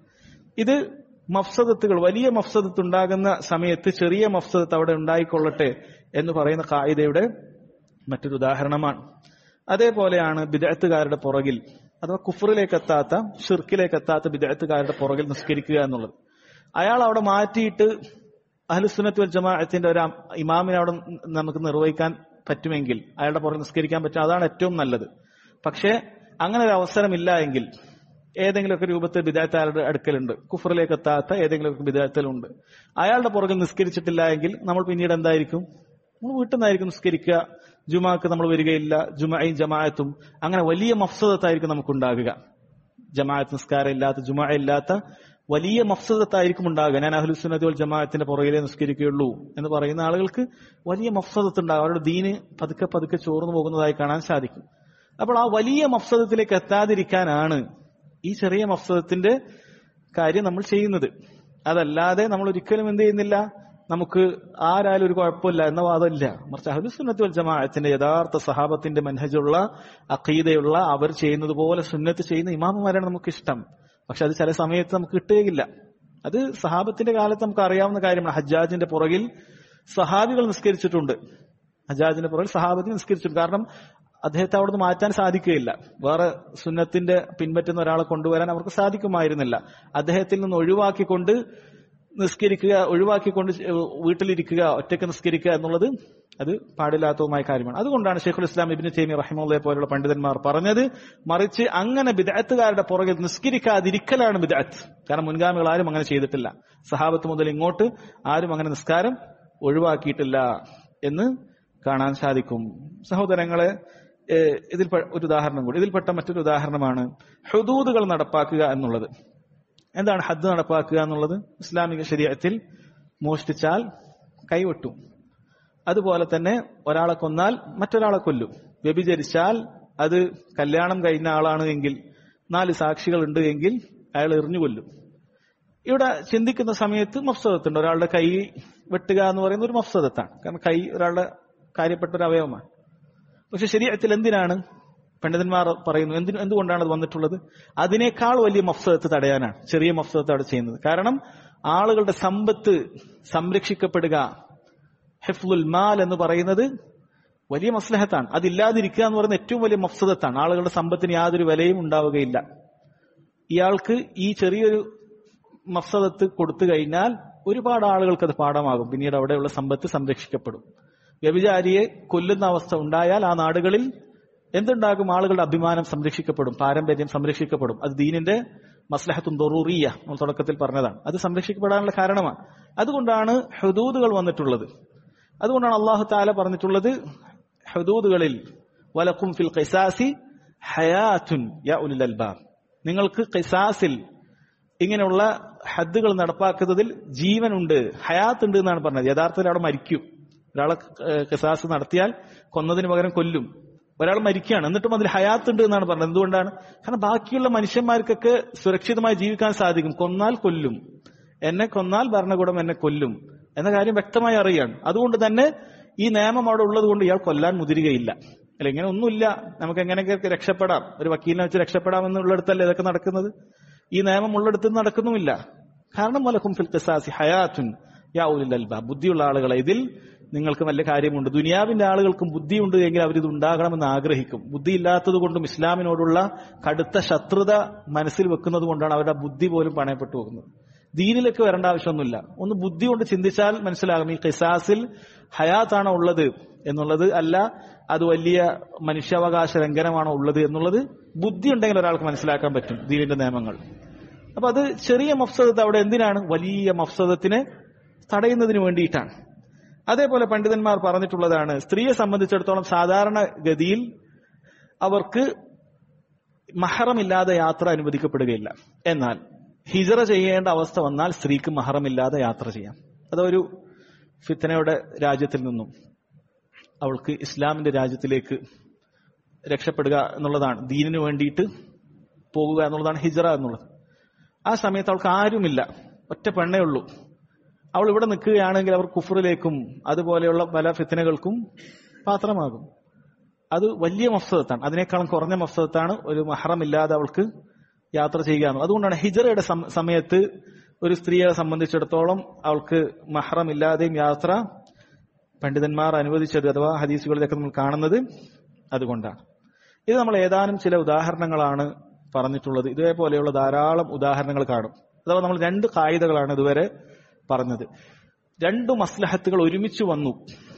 ഇത് മഫ്സദത്തുകൾ വലിയ മഫ്സദത്ത് ഉണ്ടാകുന്ന സമയത്ത് ചെറിയ മഫ്സദത്ത് അവിടെ ഉണ്ടായിക്കൊള്ളട്ടെ എന്ന് പറയുന്ന കായികയുടെ മറ്റൊരു ഉദാഹരണമാണ് അതേപോലെയാണ് ബിദഅത്തുകാരുടെ പുറകിൽ അഥവാ കുഫറിലേക്ക് എത്താത്ത ഷിർക്കിലേക്ക് എത്താത്ത ബിദഅത്തുകാരുടെ പുറകിൽ നിസ്കരിക്കുക എന്നുള്ളത് അയാൾ അവിടെ മാറ്റിയിട്ട് അഹ്ലുസുന്നത്ത് വൽ ജമാഅത്തിന്റെ ഒരു ഇമാമിനെ അവിടെ നമുക്ക് നിർവഹിക്കാൻ പറ്റുമെങ്കിൽ അയാളുടെ പുറകെ നിസ്കരിക്കാൻ പറ്റും അതാണ് ഏറ്റവും നല്ലത് പക്ഷേ അങ്ങനെ ഒരു അവസരമില്ല എങ്കിൽ ഏതെങ്കിലുമൊക്കെ രൂപത്തിൽ വിദായത്ത് അയാളുടെ അടുക്കലുണ്ട് കുഫറിലേക്ക് എത്താത്ത ഏതെങ്കിലുമൊക്കെ വിദായത്തിലുണ്ട് അയാളുടെ പുറകിൽ നിസ്കരിച്ചിട്ടില്ല എങ്കിൽ നമ്മൾ പിന്നീട് എന്തായിരിക്കും നമ്മൾ വീട്ടിൽ നിന്നായിരിക്കും നിസ്കരിക്കുക ജുമാക്ക് നമ്മൾ വരികയില്ല ജുമയും ജമാഅത്തും അങ്ങനെ വലിയ മഫ്സദത്തായിരിക്കും നമുക്കുണ്ടാകുക ജമാഅത്ത് നിസ്കാരം ഇല്ലാത്ത ജുമാ ഇല്ലാത്ത വലിയ മഫ്സദത്തായിരിക്കും ഉണ്ടാകുക ഞാൻ അഹ്ലുസുന്നത്ത് വൽ ജമാഅത്തിന്റെ പുറകിലേ നിസ്കരിക്കുകയുള്ളൂ എന്ന് പറയുന്ന ആളുകൾക്ക് വലിയ മഫ്സദത്ത് ഉണ്ടാകും അവരുടെ ദീന് പതുക്കെ പതുക്കെ ചോർന്നു പോകുന്നതായി കാണാൻ സാധിക്കും അപ്പോൾ ആ വലിയ മഫ്സദത്തിലേക്ക് എത്താതിരിക്കാനാണ് ഈ ചെറിയ മഫ്സദത്തിന്റെ കാര്യം നമ്മൾ ചെയ്യുന്നത് അതല്ലാതെ നമ്മൾ ഒരിക്കലും എന്ത് ചെയ്യുന്നില്ല നമുക്ക് ആരായാലും ഒരു കുഴപ്പമില്ല എന്ന വാദമില്ല മറിച്ച് അഹ്ലുസുന്നത്ത് വൽ ജമാഅത്തിന്റെ യഥാർത്ഥ സഹാബത്തിന്റെ മനഹജുള്ള അഖീദയുള്ള അവർ ചെയ്യുന്നത് പോലെ സുന്നത്ത് ചെയ്യുന്ന ഇമാമുമാരാണ് നമുക്ക് ഇഷ്ടം പക്ഷെ അത് ചില സമയത്ത് നമുക്ക് കിട്ടുകയില്ല അത് സഹാബത്തിന്റെ കാലത്ത് നമുക്ക് അറിയാവുന്ന കാര്യമാണ് ഹജ്ജാജിന്റെ പുറകിൽ സഹാബികൾ നിസ്കരിച്ചിട്ടുണ്ട് ഹജ്ജാജിന്റെ പുറകിൽ സഹാബത്തിന് നിസ്കരിച്ചിട്ടുണ്ട് കാരണം അദ്ദേഹത്തെ അവിടുന്ന് മാറ്റാൻ സാധിക്കുകയില്ല വേറെ സുന്നത്തിന്റെ പിൻപറ്റുന്ന ഒരാളെ കൊണ്ടുവരാൻ അവർക്ക് സാധിക്കുമായിരുന്നില്ല അദ്ദേഹത്തിൽ നിന്ന് ഒഴിവാക്കിക്കൊണ്ട് നിസ്കരിക്കുക ഒഴിവാക്കിക്കൊണ്ട് വീട്ടിലിരിക്കുക ഒറ്റയ്ക്ക് നിസ്കരിക്കുക എന്നുള്ളത് അത് പാടില്ലാത്തതുമായ കാര്യമാണ് അതുകൊണ്ടാണ് ഷെയ്ഖുൽ ഇസ്ലാം ഇബിന് തൈമി റഹിമുള്ളയെ പോലുള്ള പണ്ഡിതന്മാർ പറഞ്ഞത് മറിച്ച് അങ്ങനെ ബിദഅത്തുകാരുടെ പുറകിൽ നിസ്കരിക്കാതിരിക്കലാണ് ബിദഅത്ത് കാരണം മുൻഗാമികൾ ആരും അങ്ങനെ ചെയ്തിട്ടില്ല സഹാബത്ത് മുതൽ ഇങ്ങോട്ട് ആരും അങ്ങനെ നിസ്കാരം ഒഴിവാക്കിയിട്ടില്ല എന്ന് കാണാൻ സാധിക്കും സഹോദരങ്ങളെ ഏഹ് ഇതിൽ പെ- ഒരു ഉദാഹരണം കൂടി ഇതിൽപ്പെട്ട മറ്റൊരു ഉദാഹരണമാണ് ഹുദൂദുകൾ നടപ്പാക്കുക എന്നുള്ളത് എന്താണ് ഹദ് നടപ്പാക്കുക എന്നുള്ളത് ഇസ്ലാമിക ശരീരത്തിൽ മോഷ്ടിച്ചാൽ കൈവെട്ടും അതുപോലെ തന്നെ ഒരാളെ കൊന്നാൽ മറ്റൊരാളെ കൊല്ലും വ്യഭിചരിച്ചാൽ അത് കല്യാണം കഴിഞ്ഞ ആളാണ് എങ്കിൽ നാല് സാക്ഷികൾ ഉണ്ട് എങ്കിൽ അയാൾ എറിഞ്ഞു കൊല്ലും ഇവിടെ ചിന്തിക്കുന്ന സമയത്ത് മഫ്സദത്തുണ്ട് ഒരാളുടെ കൈ വെട്ടുക എന്ന് പറയുന്ന ഒരു മഫ്സദത്താണ് കാരണം കൈ ഒരാളുടെ കാര്യപ്പെട്ട ഒരു അവയവമാണ് പക്ഷെ ശരീരത്തിൽ എന്തിനാണ് പണ്ഡിതന്മാർ പറയുന്നു എന്തിനു എന്തുകൊണ്ടാണ് അത് വന്നിട്ടുള്ളത് അതിനേക്കാൾ വലിയ മഫ്സദത്ത് തടയാനാണ് ചെറിയ മഫ്സദത്ത് അവിടെ ചെയ്യുന്നത് കാരണം ആളുകളുടെ സമ്പത്ത് സംരക്ഷിക്കപ്പെടുക ഹിഫ്ലുൽ മാൽ എന്ന് പറയുന്നത് വലിയ മസ്ലഹത്താണ് അതില്ലാതിരിക്കുക എന്ന് പറയുന്നത് ഏറ്റവും വലിയ മഫ്സദത്താണ് ആളുകളുടെ സമ്പത്തിന് യാതൊരു വിലയും ഉണ്ടാവുകയില്ല ഇയാൾക്ക് ഈ ചെറിയൊരു മഫ്സദത്ത് കൊടുത്തു കഴിഞ്ഞാൽ ഒരുപാട് ആളുകൾക്ക് അത് പാഠമാകും പിന്നീട് അവിടെയുള്ള സമ്പത്ത് സംരക്ഷിക്കപ്പെടും വ്യഭിചാരിയെ കൊല്ലുന്ന അവസ്ഥ ഉണ്ടായാൽ ആ നാടുകളിൽ എന്തുണ്ടാകും ആളുകളുടെ അഭിമാനം സംരക്ഷിക്കപ്പെടും പാരമ്പര്യം സംരക്ഷിക്കപ്പെടും അത് ദീനിന്റെ മസ്ലഹത്തും ദൊറൂറിയ നമ്മൾ തുടക്കത്തിൽ പറഞ്ഞതാണ് അത് സംരക്ഷിക്കപ്പെടാനുള്ള കാരണമാണ് അതുകൊണ്ടാണ് ഹുദൂദുകൾ വന്നിട്ടുള്ളത് അതുകൊണ്ടാണ് അള്ളാഹു താല പറഞ്ഞിട്ടുള്ളത് ഹുദൂദുകളിൽ വലക്കും ഫിൽ ഖിസാസി ഹയാത്തുൻ യാ ഉലുൽ അൽബാബ് നിങ്ങൾക്ക് ഖിസാസിൽ ഇങ്ങനെയുള്ള ഹദ്ദുകൾ നടപ്പാക്കുന്നതിൽ ജീവനുണ്ട് ഹയാത്ത് ഉണ്ട് എന്നാണ് പറഞ്ഞത് യഥാർത്ഥത്തിൽ അവിടെ മരിക്കും ഒരാളെ ഏഹ്, ഖിസാസ് നടത്തിയാൽ കൊന്നതിന് പകരം കൊല്ലും ഒരാൾ മരിക്കുകയാണ് എന്നിട്ടും അതിൽ ഹയാത്ത് ഉണ്ട് എന്നാണ് പറഞ്ഞത് എന്തുകൊണ്ടാണ് കാരണം ബാക്കിയുള്ള മനുഷ്യന്മാർക്കൊക്കെ സുരക്ഷിതമായി ജീവിക്കാൻ സാധിക്കും കൊന്നാൽ കൊല്ലും എന്നെ കൊന്നാൽ ഭരണകൂടം എന്നെ കൊല്ലും എന്ന കാര്യം വ്യക്തമായി അറിയാണ് അതുകൊണ്ട് തന്നെ ഈ നിയമം അവിടെ ഉള്ളത് കൊണ്ട് ഇയാൾ കൊല്ലാൻ മുതിരുകയില്ല അല്ല ഇങ്ങനെ ഒന്നുമില്ല നമുക്ക് എങ്ങനെയൊക്കെ രക്ഷപ്പെടാം ഒരു വക്കീലിനെ വെച്ച് രക്ഷപ്പെടാം എന്നുള്ളിടത്തല്ലേ ഇതൊക്കെ നടക്കുന്നത് ഈ നിയമം ഉള്ളിടത്ത് നടക്കുന്നുമില്ല കാരണം മലക്കും ഫിൽ ഖിസാസി ഹയാത്തുൻ യാ ഉലിൽ അൽബാബ് ബുദ്ധിയുള്ള ആളുകളെ ഇതിൽ നിങ്ങൾക്ക് നല്ല കാര്യമുണ്ട് ദുനിയാവിന്റെ ആളുകൾക്കും ബുദ്ധിയുണ്ട് എങ്കിൽ അവരിത് ഉണ്ടാകണമെന്ന് ആഗ്രഹിക്കും ബുദ്ധി ഇല്ലാത്തത് കൊണ്ടും ഇസ്ലാമിനോടുള്ള കടുത്ത ശത്രുത മനസ്സിൽ വെക്കുന്നത് കൊണ്ടാണ് അവരുടെ ബുദ്ധി പോലും പണയപ്പെട്ടു പോകുന്നത് ദീനിലേക്ക് വരേണ്ട ആവശ്യമൊന്നുമില്ല ഒന്ന് ബുദ്ധി കൊണ്ട് ചിന്തിച്ചാൽ മനസ്സിലാകും ഈ ഖിസാസിൽ ഹയാത്താണോ ഉള്ളത് എന്നുള്ളത് അല്ല അത് വലിയ മനുഷ്യാവകാശ ലംഘനമാണോ ഉള്ളത് എന്നുള്ളത് ബുദ്ധി ഉണ്ടെങ്കിൽ ഒരാൾക്ക് മനസ്സിലാക്കാൻ പറ്റും ദീനിന്റെ നിയമങ്ങൾ അപ്പൊ അത് ചെറിയ മഫ്സദത്ത് അവിടെ എന്തിനാണ് വലിയ മഫ്സദത്തിനെ തടയുന്നതിന് വേണ്ടിയിട്ടാണ് അതേപോലെ പണ്ഡിതന്മാർ പറഞ്ഞിട്ടുള്ളതാണ് സ്ത്രീയെ സംബന്ധിച്ചിടത്തോളം സാധാരണ ഗതിയിൽ അവർക്ക് മഹറമില്ലാതെ യാത്ര അനുവദിക്കപ്പെടുകയില്ല എന്നാൽ ഹിജറ ചെയ്യേണ്ട അവസ്ഥ വന്നാൽ സ്ത്രീക്ക് മഹറമില്ലാതെ യാത്ര ചെയ്യാം അതൊരു ഫിത്തനയുടെ രാജ്യത്തിൽ നിന്നും അവൾക്ക് ഇസ്ലാമിന്റെ രാജ്യത്തിലേക്ക് രക്ഷപ്പെടുക എന്നുള്ളതാണ് ദീനിനു വേണ്ടിയിട്ട് പോകുക എന്നുള്ളതാണ് ഹിജറ എന്നുള്ളത് ആ സമയത്ത് അവൾക്ക് ആരുമില്ല ഒറ്റ പെണ്ണേ ഉള്ളൂ അവൾ ഇവിടെ നിൽക്കുകയാണെങ്കിൽ അവർ കുഫറിലേക്കും അതുപോലെയുള്ള പല ഫിത്തനകൾക്കും പാത്രമാകും അത് വലിയ മഫ്സദത്താണ് അതിനേക്കാളും കുറഞ്ഞ മഫ്സദത്താണ് ഒരു മഹറമില്ലാതെ അവൾക്ക് യാത്ര ചെയ്യുക എന്നുള്ളത് അതുകൊണ്ടാണ് ഹിജറയുടെ സം- സമയത്ത് ഒരു സ്ത്രീയെ സംബന്ധിച്ചിടത്തോളം അവൾക്ക് മഹറമില്ലാതെയും യാത്ര പണ്ഡിതന്മാർ അനുവദിച്ചത് അഥവാ ഹദീസുകളിലൊക്കെ നമ്മൾ കാണുന്നത് അതുകൊണ്ടാണ് ഇത് നമ്മൾ ഏതാനും ചില ഉദാഹരണങ്ങളാണ് പറഞ്ഞിട്ടുള്ളത് ഇതേപോലെയുള്ള ധാരാളം ഉദാഹരണങ്ങൾ കാണും അഥവാ നമ്മൾ രണ്ട് കായികകളാണ് ഇതുവരെ പറഞ്ഞത് രണ്ടു മസ്ലഹത്തുകൾ ഒരുമിച്ച് വന്നു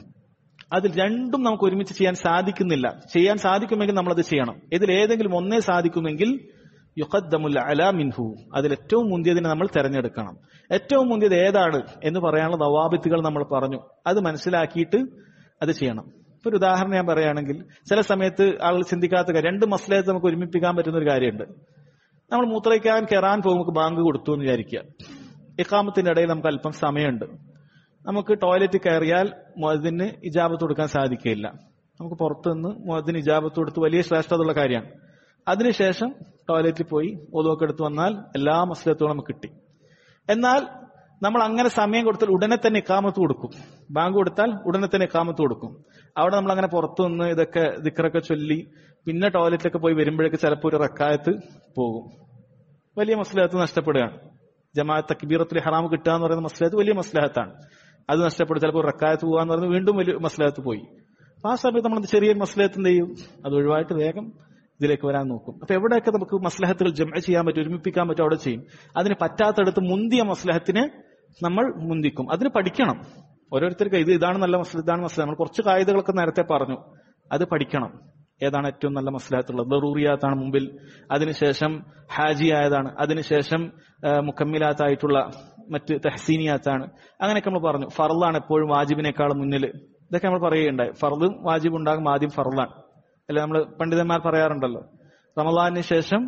അതിൽ രണ്ടും നമുക്ക് ഒരുമിച്ച് ചെയ്യാൻ സാധിക്കുന്നില്ല ചെയ്യാൻ സാധിക്കുമെങ്കിൽ നമ്മളത് ചെയ്യണം ഇതിൽ ഏതെങ്കിലും ഒന്നേ സാധിക്കുമെങ്കിൽ യുഖദ്ദമുൽ അല മിൻഹു അതിൽ ഏറ്റവും മുന്തിയതിനെ നമ്മൾ തെരഞ്ഞെടുക്കണം ഏറ്റവും മുന്തിയത് ഏതാണ് എന്ന് പറയാനുള്ള നവാബിത്തുകൾ നമ്മൾ പറഞ്ഞു അത് മനസ്സിലാക്കിയിട്ട് അത് ചെയ്യണം ഇപ്പൊ ഒരു ഉദാഹരണം ഞാൻ പറയുകയാണെങ്കിൽ ചില സമയത്ത് ആളുകൾ ചിന്തിക്കാത്ത കാര്യം രണ്ട് മസ്ലഹത്ത് നമുക്ക് ഒരുമിപ്പിക്കാൻ പറ്റുന്ന ഒരു കാര്യമുണ്ട് നമ്മൾ മൂത്രയ്ക്കാൻ കയറാൻ പോകുമ്പോൾ ബാങ്ക് കൊടുത്തു എന്ന് വിചാരിക്കുക ഇക്കാമത്തിന്റെ ഇടയിൽ നമുക്ക് അല്പം സമയമുണ്ട് നമുക്ക് ടോയ്ലറ്റിൽ കയറിയാൽ മുഅദ്ദിന് ഇജാബത്ത് കൊടുക്കാൻ സാധിക്കില്ല നമുക്ക് പുറത്തുനിന്ന് മുഅദ്ദിന് ഇജാബത്ത് കൊടുത്ത് വലിയ ശ്രേഷ്ഠതയുള്ള കാര്യമാണ് അതിനുശേഷം ടോയ്ലറ്റിൽ പോയി ഒതുവൊക്കെ എടുത്ത് വന്നാൽ എല്ലാ മസ്ലത്തുകളും നമുക്ക് കിട്ടി എന്നാൽ നമ്മൾ അങ്ങനെ സമയം കൊടുത്താൽ ഉടനെ തന്നെ ഇക്കാമത്ത് കൊടുക്കും ബാങ്ക് കൊടുത്താൽ ഉടനെ തന്നെ ഇക്കാമത്ത് കൊടുക്കും അവിടെ നമ്മൾ അങ്ങനെ പുറത്തു നിന്ന് ഇതൊക്കെ ദിക്കറൊക്കെ ചൊല്ലി പിന്നെ ടോയ്ലറ്റിലൊക്കെ പോയി വരുമ്പോഴേക്ക് ചിലപ്പോൾ ഒരു റക്കായത്ത് പോകും വലിയ മസ്ലഹത്ത് നഷ്ടപ്പെടുകയാണ് ജമാഅത്ത് തക്ബീറത്തുൽ ഹറാം കിട്ടുക എന്ന് പറയുന്ന മസ്ലഹത്ത് വലിയ മസ്ലഹത്താണ് അത് നഷ്ടപ്പെടും ചിലപ്പോൾ റക്കായത്ത് പോകുക എന്ന് പറയുന്നത് വീണ്ടും വലിയ മസ്ലഹത്ത് പോയി അപ്പൊ ആ സമയത്ത് നമ്മൾ ചെറിയ മസ്ലഹത്ത് എന്ത് ചെയ്യും അത് ഒഴിവായിട്ട് വേഗം ഇതിലേക്ക് വരാൻ നോക്കും അപ്പൊ എവിടെയൊക്കെ നമുക്ക് മസ്ലഹത്തുകൾ ജമ ചെയ്യാൻ പറ്റും ഒരുമിപ്പിക്കാൻ പറ്റും അവിടെ ചെയ്യും അതിന് പറ്റാത്തടത്ത് മുന്തിയ മസ്ലഹത്തിനെ നമ്മൾ മുന്തിക്കും അതിന് പഠിക്കണം ഓരോരുത്തർക്ക് ഇത് ഇതാണ് നല്ല മസ്ലഹത്ത് ഇതാണ് മസ്ലഹത്ത് നമ്മൾ കുറച്ച് കായികകളൊക്കെ നേരത്തെ പറഞ്ഞു അത് പഠിക്കണം ഏതാണ് ഏറ്റവും നല്ല മസ്ലഹത്തുള്ളത് ബറൂറിയാത്താണ് മുമ്പിൽ അതിനുശേഷം ഹാജിയായതാണ് അതിനുശേഷം ആ, മുക്കമ്മിലാത്തായിട്ടുള്ള മറ്റ് തെഹസീനിയാത്താണ് അങ്ങനെയൊക്കെ നമ്മൾ പറഞ്ഞു ഫറലാണ് എപ്പോഴും വാജിബിനേക്കാളും മുന്നിൽ ഇതൊക്കെ നമ്മൾ പറയുകയുണ്ടായി ഫറദും വാജിബ് ഉണ്ടാകും ആദ്യം ഫറലാണ് അല്ലെ നമ്മൾ പണ്ഡിതന്മാർ പറയാറുണ്ടല്ലോ റമദാനിന് ശേഷം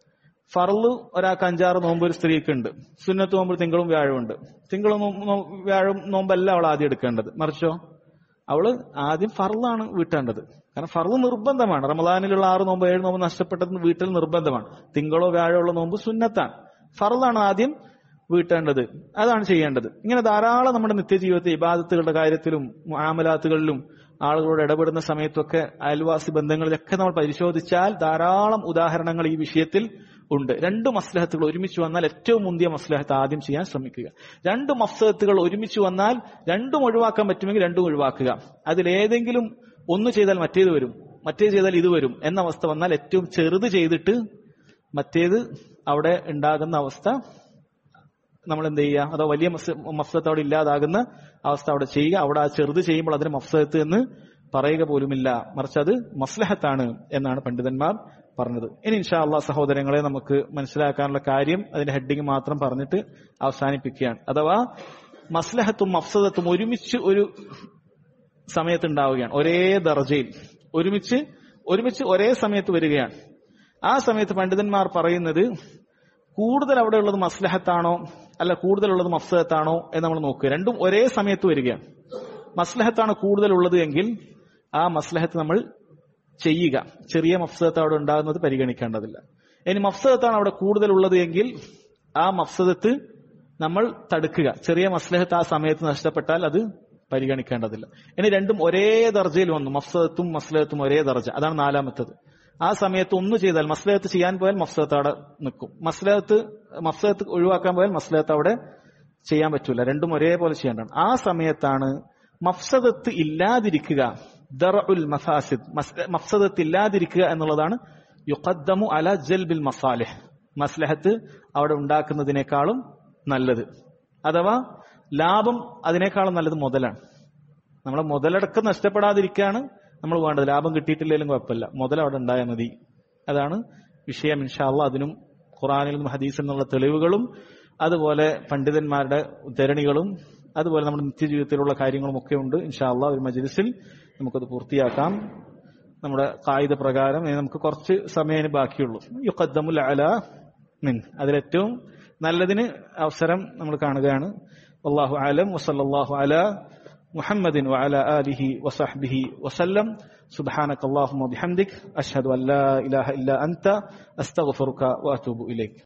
ഫറല് ഒരാൾക്ക് അഞ്ചാറ് നോമ്പ് ഒരു സ്ത്രീക്ക് ഉണ്ട് സുന്നത്ത് നോമ്പ് തിങ്കളും വ്യാഴവും ഉണ്ട് തിങ്കളും നോ- നോ- വ്യാഴം നോമ്പല്ല അവൾ ആദ്യം എടുക്കേണ്ടത് മറിച്ചോ അവള് ആദ്യം ഫറലാണ് വീട്ടേണ്ടത് കാരണം ഫറല് നിർബന്ധമാണ് റമദാനിലുള്ള ആറ് നോമ്പ് ഏഴ് നോമ്പ് നഷ്ടപ്പെട്ടത് വീട്ടിൽ നിർബന്ധമാണ് തിങ്കളോ വ്യാഴോ ഉള്ള നോമ്പ് സുന്നത്താണ് ഫറലാണ് ആദ്യം വീട്ടേണ്ടത് അതാണ് ചെയ്യേണ്ടത് ഇങ്ങനെ ധാരാളം നമ്മുടെ നിത്യജീവിതത്തിൽ ഇബാദത്തുകളുടെ കാര്യത്തിലും ആമലാത്തുകളിലും ആളുകളോട് ഇടപെടുന്ന സമയത്തൊക്കെ അയൽവാസി ബന്ധങ്ങളിലൊക്കെ നമ്മൾ പരിശോധിച്ചാൽ ധാരാളം ഉദാഹരണങ്ങൾ ഈ വിഷയത്തിൽ ഉണ്ട് രണ്ട് മസ്ലഹത്തുകൾ ഒരുമിച്ച് വന്നാൽ ഏറ്റവും മുന്തിയ മസ്ലഹത്ത് ആദ്യം ചെയ്യാൻ ശ്രമിക്കുക രണ്ട് മസ്ലഹത്തുകൾ ഒരുമിച്ച് വന്നാൽ രണ്ടും ഒഴിവാക്കാൻ പറ്റുമെങ്കിൽ രണ്ടും ഒഴിവാക്കുക അതിലേതെങ്കിലും ഒന്ന് ചെയ്താൽ മറ്റേത് വരും മറ്റേത് ചെയ്താൽ ഇത് വരും എന്ന അവസ്ഥ വന്നാൽ ഏറ്റവും ചെറുത് ചെയ്തിട്ട് മറ്റേത് അവിടെ ഉണ്ടാകുന്ന അവസ്ഥ നമ്മൾ എന്ത് ചെയ്യുക അതോ വലിയ മഫ്സത്ത് അവിടെ ഇല്ലാതാകുന്ന അവസ്ഥ അവിടെ ചെയ്യുക അവിടെ ആ ചെറുത് ചെയ്യുമ്പോൾ അതിന് മഫ്സത്ത് എന്ന് പറയുക പോലുമില്ല മറിച്ച് അത് മസ്ലഹത്താണ് എന്നാണ് പണ്ഡിതന്മാർ പറഞ്ഞത് ഇനി ഇൻഷാ അള്ളാഹ് സഹോദരങ്ങളെ നമുക്ക് മനസ്സിലാക്കാനുള്ള കാര്യം അതിന്റെ ഹെഡിങ് മാത്രം പറഞ്ഞിട്ട് അവസാനിപ്പിക്കുകയാണ് അഥവാ മസ്ലഹത്തും മഫ്സദത്തും ഒരുമിച്ച് ഒരു സമയത്ത് ഉണ്ടാവുകയാണ് ഒരേ ദർജയിൽ ഒരുമിച്ച് ഒരുമിച്ച് ഒരേ സമയത്ത് വരികയാണ് ആ സമയത്ത് പണ്ഡിതന്മാർ പറയുന്നത് കൂടുതൽ അവിടെ ഉള്ളത് മസ്ലഹത്താണോ അല്ല കൂടുതലുള്ളത് മഫ്സഹത്താണോ എന്ന് നമ്മൾ നോക്കുക രണ്ടും ഒരേ സമയത്ത് വരികയാണ് മസ്ലഹത്താണ് കൂടുതലുള്ളത് എങ്കിൽ ആ മസ്ലഹത്ത് നമ്മൾ ചെയ്യുക ചെറിയ മഫ്സദത്ത് അവിടെ ഉണ്ടാകുന്നത് പരിഗണിക്കേണ്ടതില്ല ഇനി മഫ്സദത്താണ് അവിടെ കൂടുതലുള്ളത് എങ്കിൽ ആ മഫ്സദത്ത് നമ്മൾ തടുക്കുക ചെറിയ മസ്ലഹത്ത് ആ സമയത്ത് നഷ്ടപ്പെട്ടാൽ അത് പരിഗണിക്കേണ്ടതില്ല ഇനി രണ്ടും ഒരേ ദർജയിൽ വന്നു മഫ്സദത്തും മസ്ലഹത്തും ഒരേ ദർജ അതാണ് നാലാമത്തത് ആ സമയത്ത് ഒന്ന് ചെയ്താൽ മസ്ലഹത്ത് ചെയ്യാൻ പോയാൽ മഫ്സദത്ത് അവിടെ നിൽക്കും മസ്ലഹത്ത് മഫ്സദത്ത് ഒഴിവാക്കാൻ പോയാൽ മസ്ലഹത്ത് അവിടെ ചെയ്യാൻ പറ്റൂല രണ്ടും ഒരേപോലെ ചെയ്യേണ്ടതാണ് ആ സമയത്താണ് മഫ്സദത്ത് ഇല്ലാതിരിക്കുക ദർഉൽ മഫാസിദ് മസ്- മഫ്സദത്ത് ഇല്ലാതിരിക്കുക എന്നുള്ളതാണ് യുഖദ്ദമു അല ജൽബിൽ മസാലിഹ് മസ്ലഹത്ത് അവിടെ ഉണ്ടാക്കുന്നതിനേക്കാളും നല്ലത് അഥവാ ലാഭം അതിനേക്കാളും നല്ലത് മുതലാണ് നമ്മളെ മുതലടക്കം നഷ്ടപ്പെടാതിരിക്കുകയാണ് നമ്മൾ വേണ്ടത് ലാഭം കിട്ടിയിട്ടില്ലെങ്കിലും കുഴപ്പമില്ല മുതൽ അവിടെ ഉണ്ടായാൽ മതി അതാണ് വിഷയം ഇൻഷാല്ല അതിനും ഖുറാനിൽ നിന്നും ഹദീസിൽ നിന്നുള്ള തെളിവുകളും അതുപോലെ പണ്ഡിതന്മാരുടെ ഉദ്ധരണികളും അതുപോലെ നമ്മുടെ നിത്യജീവിതത്തിലുള്ള കാര്യങ്ങളും ഒക്കെ ഉണ്ട് ഇൻഷാല്ല ഒരു മജ്ലിസിൽ നമുക്കത് പൂർത്തിയാക്കാം നമ്മുടെ കായിക പ്രകാരം ഇനി നമുക്ക് കുറച്ച് സമയം ബാക്കിയുള്ളൂ യുഖദ്ദമുൽ അല മിൻ അതിലേറ്റവും നല്ലതിന് അവസരം നമ്മൾ കാണുകയാണ് والله أعلم وصلى الله على محمد وعلى آله وصحبه وسلم سبحانك اللهم وبحمدك أشهد أن لا إله إلا أنت أستغفرك وأتوب إليك